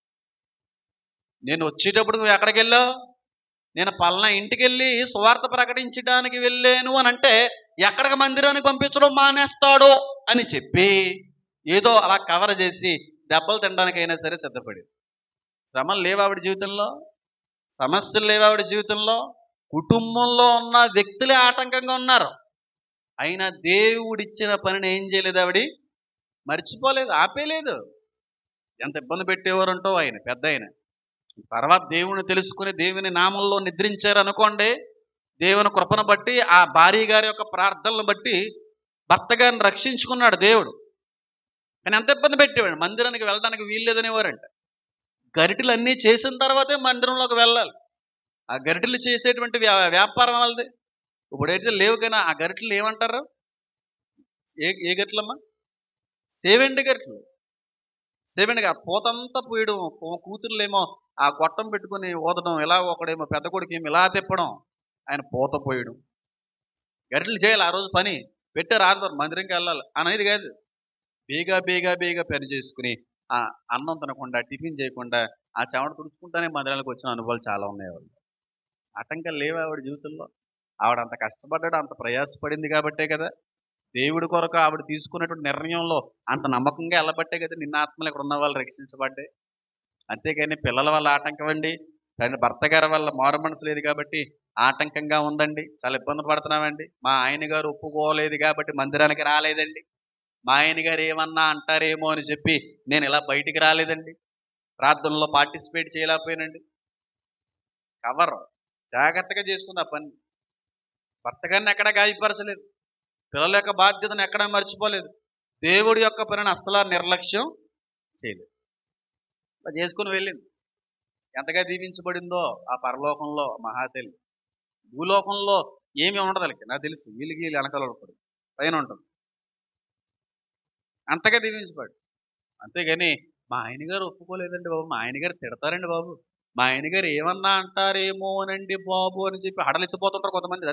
నేను వచ్చేటప్పుడు నువ్వు ఎక్కడికి వెళ్ళావు నేను పలానా ఇంటికి వెళ్ళి సువార్త ప్రకటించడానికి వెళ్ళాను అని అంటే ఎక్కడికి మందిరానికి పంపించడం మానేస్తాడో అని చెప్పి ఏదో అలా కవర్ చేసి దెబ్బలు తినడానికైనా సరే సిద్ధపడి శ్రమలు లేవు ఆవిడ జీవితంలో సమస్యలు లేవు ఆవిడ జీవితంలో కుటుంబంలో ఉన్న వ్యక్తులే ఆటంకంగా ఉన్నారు అయినా దేవుడిచ్చిన పనిని ఏం చేయలేదు ఆవిడ మర్చిపోలేదు ఆపేలేదు ఎంత ఇబ్బంది పెట్టేవారంటో ఆయన పెద్ద ఆయన తర్వాత దేవుని తెలుసుకుని దేవుని నామంలో నిద్రించారు అనుకోండి దేవుని కృపను బట్టి ఆ భార్య గారి యొక్క ప్రార్థనలు బట్టి భర్త గారిని రక్షించుకున్నాడు దేవుడు కానీ ఎంత ఇబ్బంది పెట్టేవాడు మందిరానికి వెళ్ళడానికి వీల్లేదనేవారంట గరిటెలు అన్నీ చేసిన తర్వాతే మందిరంలోకి వెళ్ళాలి ఆ గరిటెలు చేసేటువంటి వ్యా- వ్యాపారం వాళ్ళది ఇప్పుడైతే లేవు కానీ ఆ గరిటెలు ఏమంటారు ఏ ఏ గరిటెలమ్మా సేవెండి గరిటెలు సేవెండి ఆ పూతంతా పోయడం కూ- కూతుర్లేమో ఆ గొట్టం పెట్టుకుని ఊదడం ఇలా ఒకడేమో పెద్ద కొడుకు ఏమో ఇలా తిప్పడం ఆయన పూత పోయడం గరిటెలు చేయాలి ఆ రోజు పని పెట్టారు ఆదివారం మందిరంకి వెళ్ళాలి అనేది కాదు బేగా బేగా బేగా పని చేసుకుని ఆ అన్నం తినకుండా టిఫిన్ చేయకుండా ఆ చెమట తుడుచుకుంటానే మందిరాలకు వచ్చిన అనుభవాలు చాలా ఉన్నాయి ఆవిడ ఆటంకాలు లేవు ఆవిడ జీవితంలో ఆవిడ అంత కష్టపడ్డాడు అంత ప్రయాసపడింది కాబట్టే కదా దేవుడి కొరకు ఆవిడ తీసుకున్నటువంటి నిర్ణయంలో అంత నమ్మకంగా వెళ్ళబట్టే కదా నిన్న ఆత్మలు ఇక్కడ ఉన్న వాళ్ళు రక్షించబడ్డాయి అంతేగాని పిల్లల వల్ల ఆటంకం అండి కానీ భర్త గారి వల్ల మారు మనసు లేదు కాబట్టి ఆటంకంగా ఉందండి చాలా ఇబ్బంది పడుతున్నామండి మా ఆయన గారు ఒప్పుకోలేదు కాబట్టి మందిరానికి రాలేదండి మా ఆయన గారు ఏమన్నా అంటారేమో అని చెప్పి నేను ఇలా బయటికి రాలేదండి ప్రార్థనలో పార్టిసిపేట్ చేయలేకపోయానండి కవర్ జాగ్రత్తగా చేసుకుంది ఆ పని భర్త గారిని ఎక్కడా గాయపరచలేదు పిల్లల యొక్క బాధ్యతను ఎక్కడా మర్చిపోలేదు దేవుడి యొక్క పనిని అసలు నిర్లక్ష్యం చేయలేదు అలా చేసుకుని వెళ్ళింది ఎంతగా దీవించబడిందో ఆ పరలోకంలో మహాతల్లి భూలోకంలో ఏమి ఉండదు వాళ్ళకి నాకు తెలుసు వీళ్ళకి వీళ్ళు వెనకాల పడు పైన ఉంటుంది అంతగా దీవించబడి అంతేగాని మా ఆయన గారు ఒప్పుకోలేదండి బాబు మా ఆయన గారు తిడతారండి బాబు మా ఆయన గారు ఏమన్నా అంటారేమోనండి బాబు అని చెప్పి హడలెత్తిపోతుంటారు కొంతమంది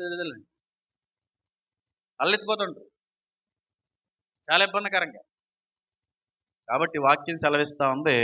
హడలెత్తిపోతుంటారు చాలా ఇబ్బందికరంగా కాబట్టి వాక్యం సెలవిస్తా ఉంది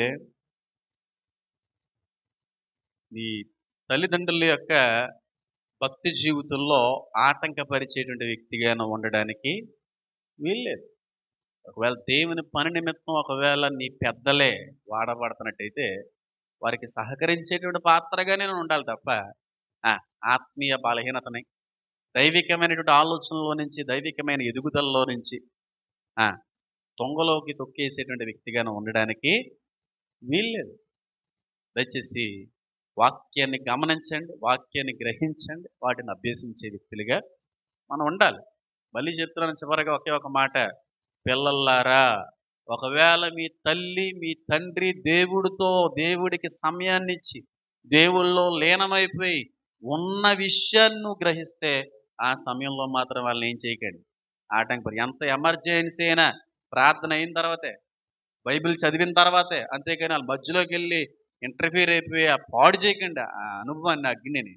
ఈ తల్లిదండ్రుల యొక్క భక్తి జీవితంలో ఆటంకపరిచేటువంటి వ్యక్తిగాను ఉండడానికి వీల్లేదు ఒకవేళ దేవుని పని నిమిత్తం ఒకవేళ నీ పెద్దలే వాడబడుతున్నట్టయితే వారికి సహకరించేటువంటి పాత్రగా నేను ఉండాలి తప్ప ఆ, ఆత్మీయ బలహీనతని దైవికమైనటువంటి ఆలోచనలో నుంచి దైవికమైన ఎదుగుదలలో నుంచి ఆ, తొంగలోకి తొక్కేసేటువంటి వ్యక్తిగాను ఉండడానికి వీల్లేదు దయచేసి వాక్యాన్ని గమనించండి వాక్యాన్ని గ్రహించండి వాటిని అభ్యసించే వ్యక్తులుగా మనం ఉండాలి మళ్ళీ చెప్తున్నాను చివరిగా ఒకే ఒక మాట పిల్లల్లారా ఒకవేళ మీ తల్లి మీ తండ్రి దేవుడితో దేవుడికి సమయాన్ని ఇచ్చి దేవుళ్ళో లీనమైపోయి ఉన్న విషయాన్ని నువ్వు గ్రహిస్తే ఆ సమయంలో మాత్రం వాళ్ళని ఏం చేయకండి ఆటంకపడి ఎంత ఎమర్జెన్సీ అయినా ప్రార్థన అయిన తర్వాతే బైబిల్ చదివిన తర్వాతే అంతేకాని వాళ్ళ మధ్యలోకి వెళ్ళి ఇంటర్ఫీర్ అయిపోయి ఆ పాడు చేయకండి ఆ అనుభవాన్ని ఆ అగ్నిని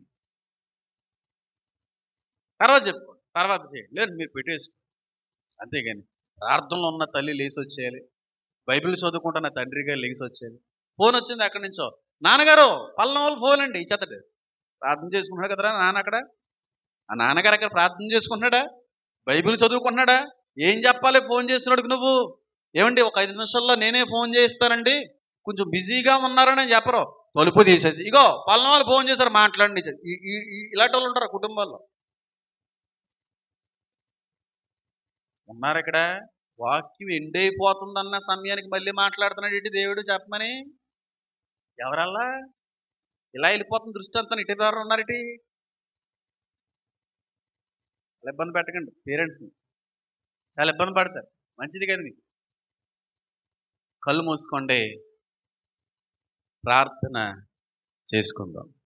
తర్వాత చెప్పుకోండి తర్వాత చేయండి లేదు మీరు పెట్టేసుకోండి అంతేగాని ప్రార్థనలో ఉన్న తల్లి లేచి వచ్చేయాలి బైబిల్ చదువుకుంటున్న తండ్రి గారు లేచి వచ్చేయాలి ఫోన్ వచ్చింది అక్కడి నుంచో నాన్నగారు పల్లన వాళ్ళు ఫోన్ అండి ఇచ్చేతడు ప్రార్థన చేసుకుంటున్నాడు కదరా నాన్న అక్కడ ఆ నాన్నగారు అక్కడ ప్రార్థన చేసుకుంటున్నాడా బైబిల్ చదువుకుంటున్నాడా ఏం చెప్పాలి ఫోన్ చేస్తున్నాడు నువ్వు ఏమండి ఒక ఐదు నిమిషాల్లో నేనే ఫోన్ చేస్తానండి కొంచెం బిజీగా ఉన్నారని చెప్పరు తలుపు తీసేసి ఇగో పల్లన వాళ్ళు ఫోన్ చేశారు మాట్లాడండి ఈ- ఈ- ఈ- ఇలాంటి వాళ్ళు ఉంటారు కుటుంబాల్లో ఉన్నారు ఇక్కడ వాక్యం ఎండైపోతుందన్న సమయానికి మళ్ళీ మాట్లాడుతున్నాడు ఏంటి దేవుడు చెప్పమని ఎవరల్లా ఇలా వెళ్ళిపోతుంది దృష్టి అంతా ఇటు ఎవరు ఉన్నారు ఇటు చాలా ఇబ్బంది పెట్టకండి పేరెంట్స్ని చాలా ఇబ్బంది పడతారు మంచిది కదా మీకు కళ్ళు మూసుకోండి ప్రార్థన చేసుకుందాం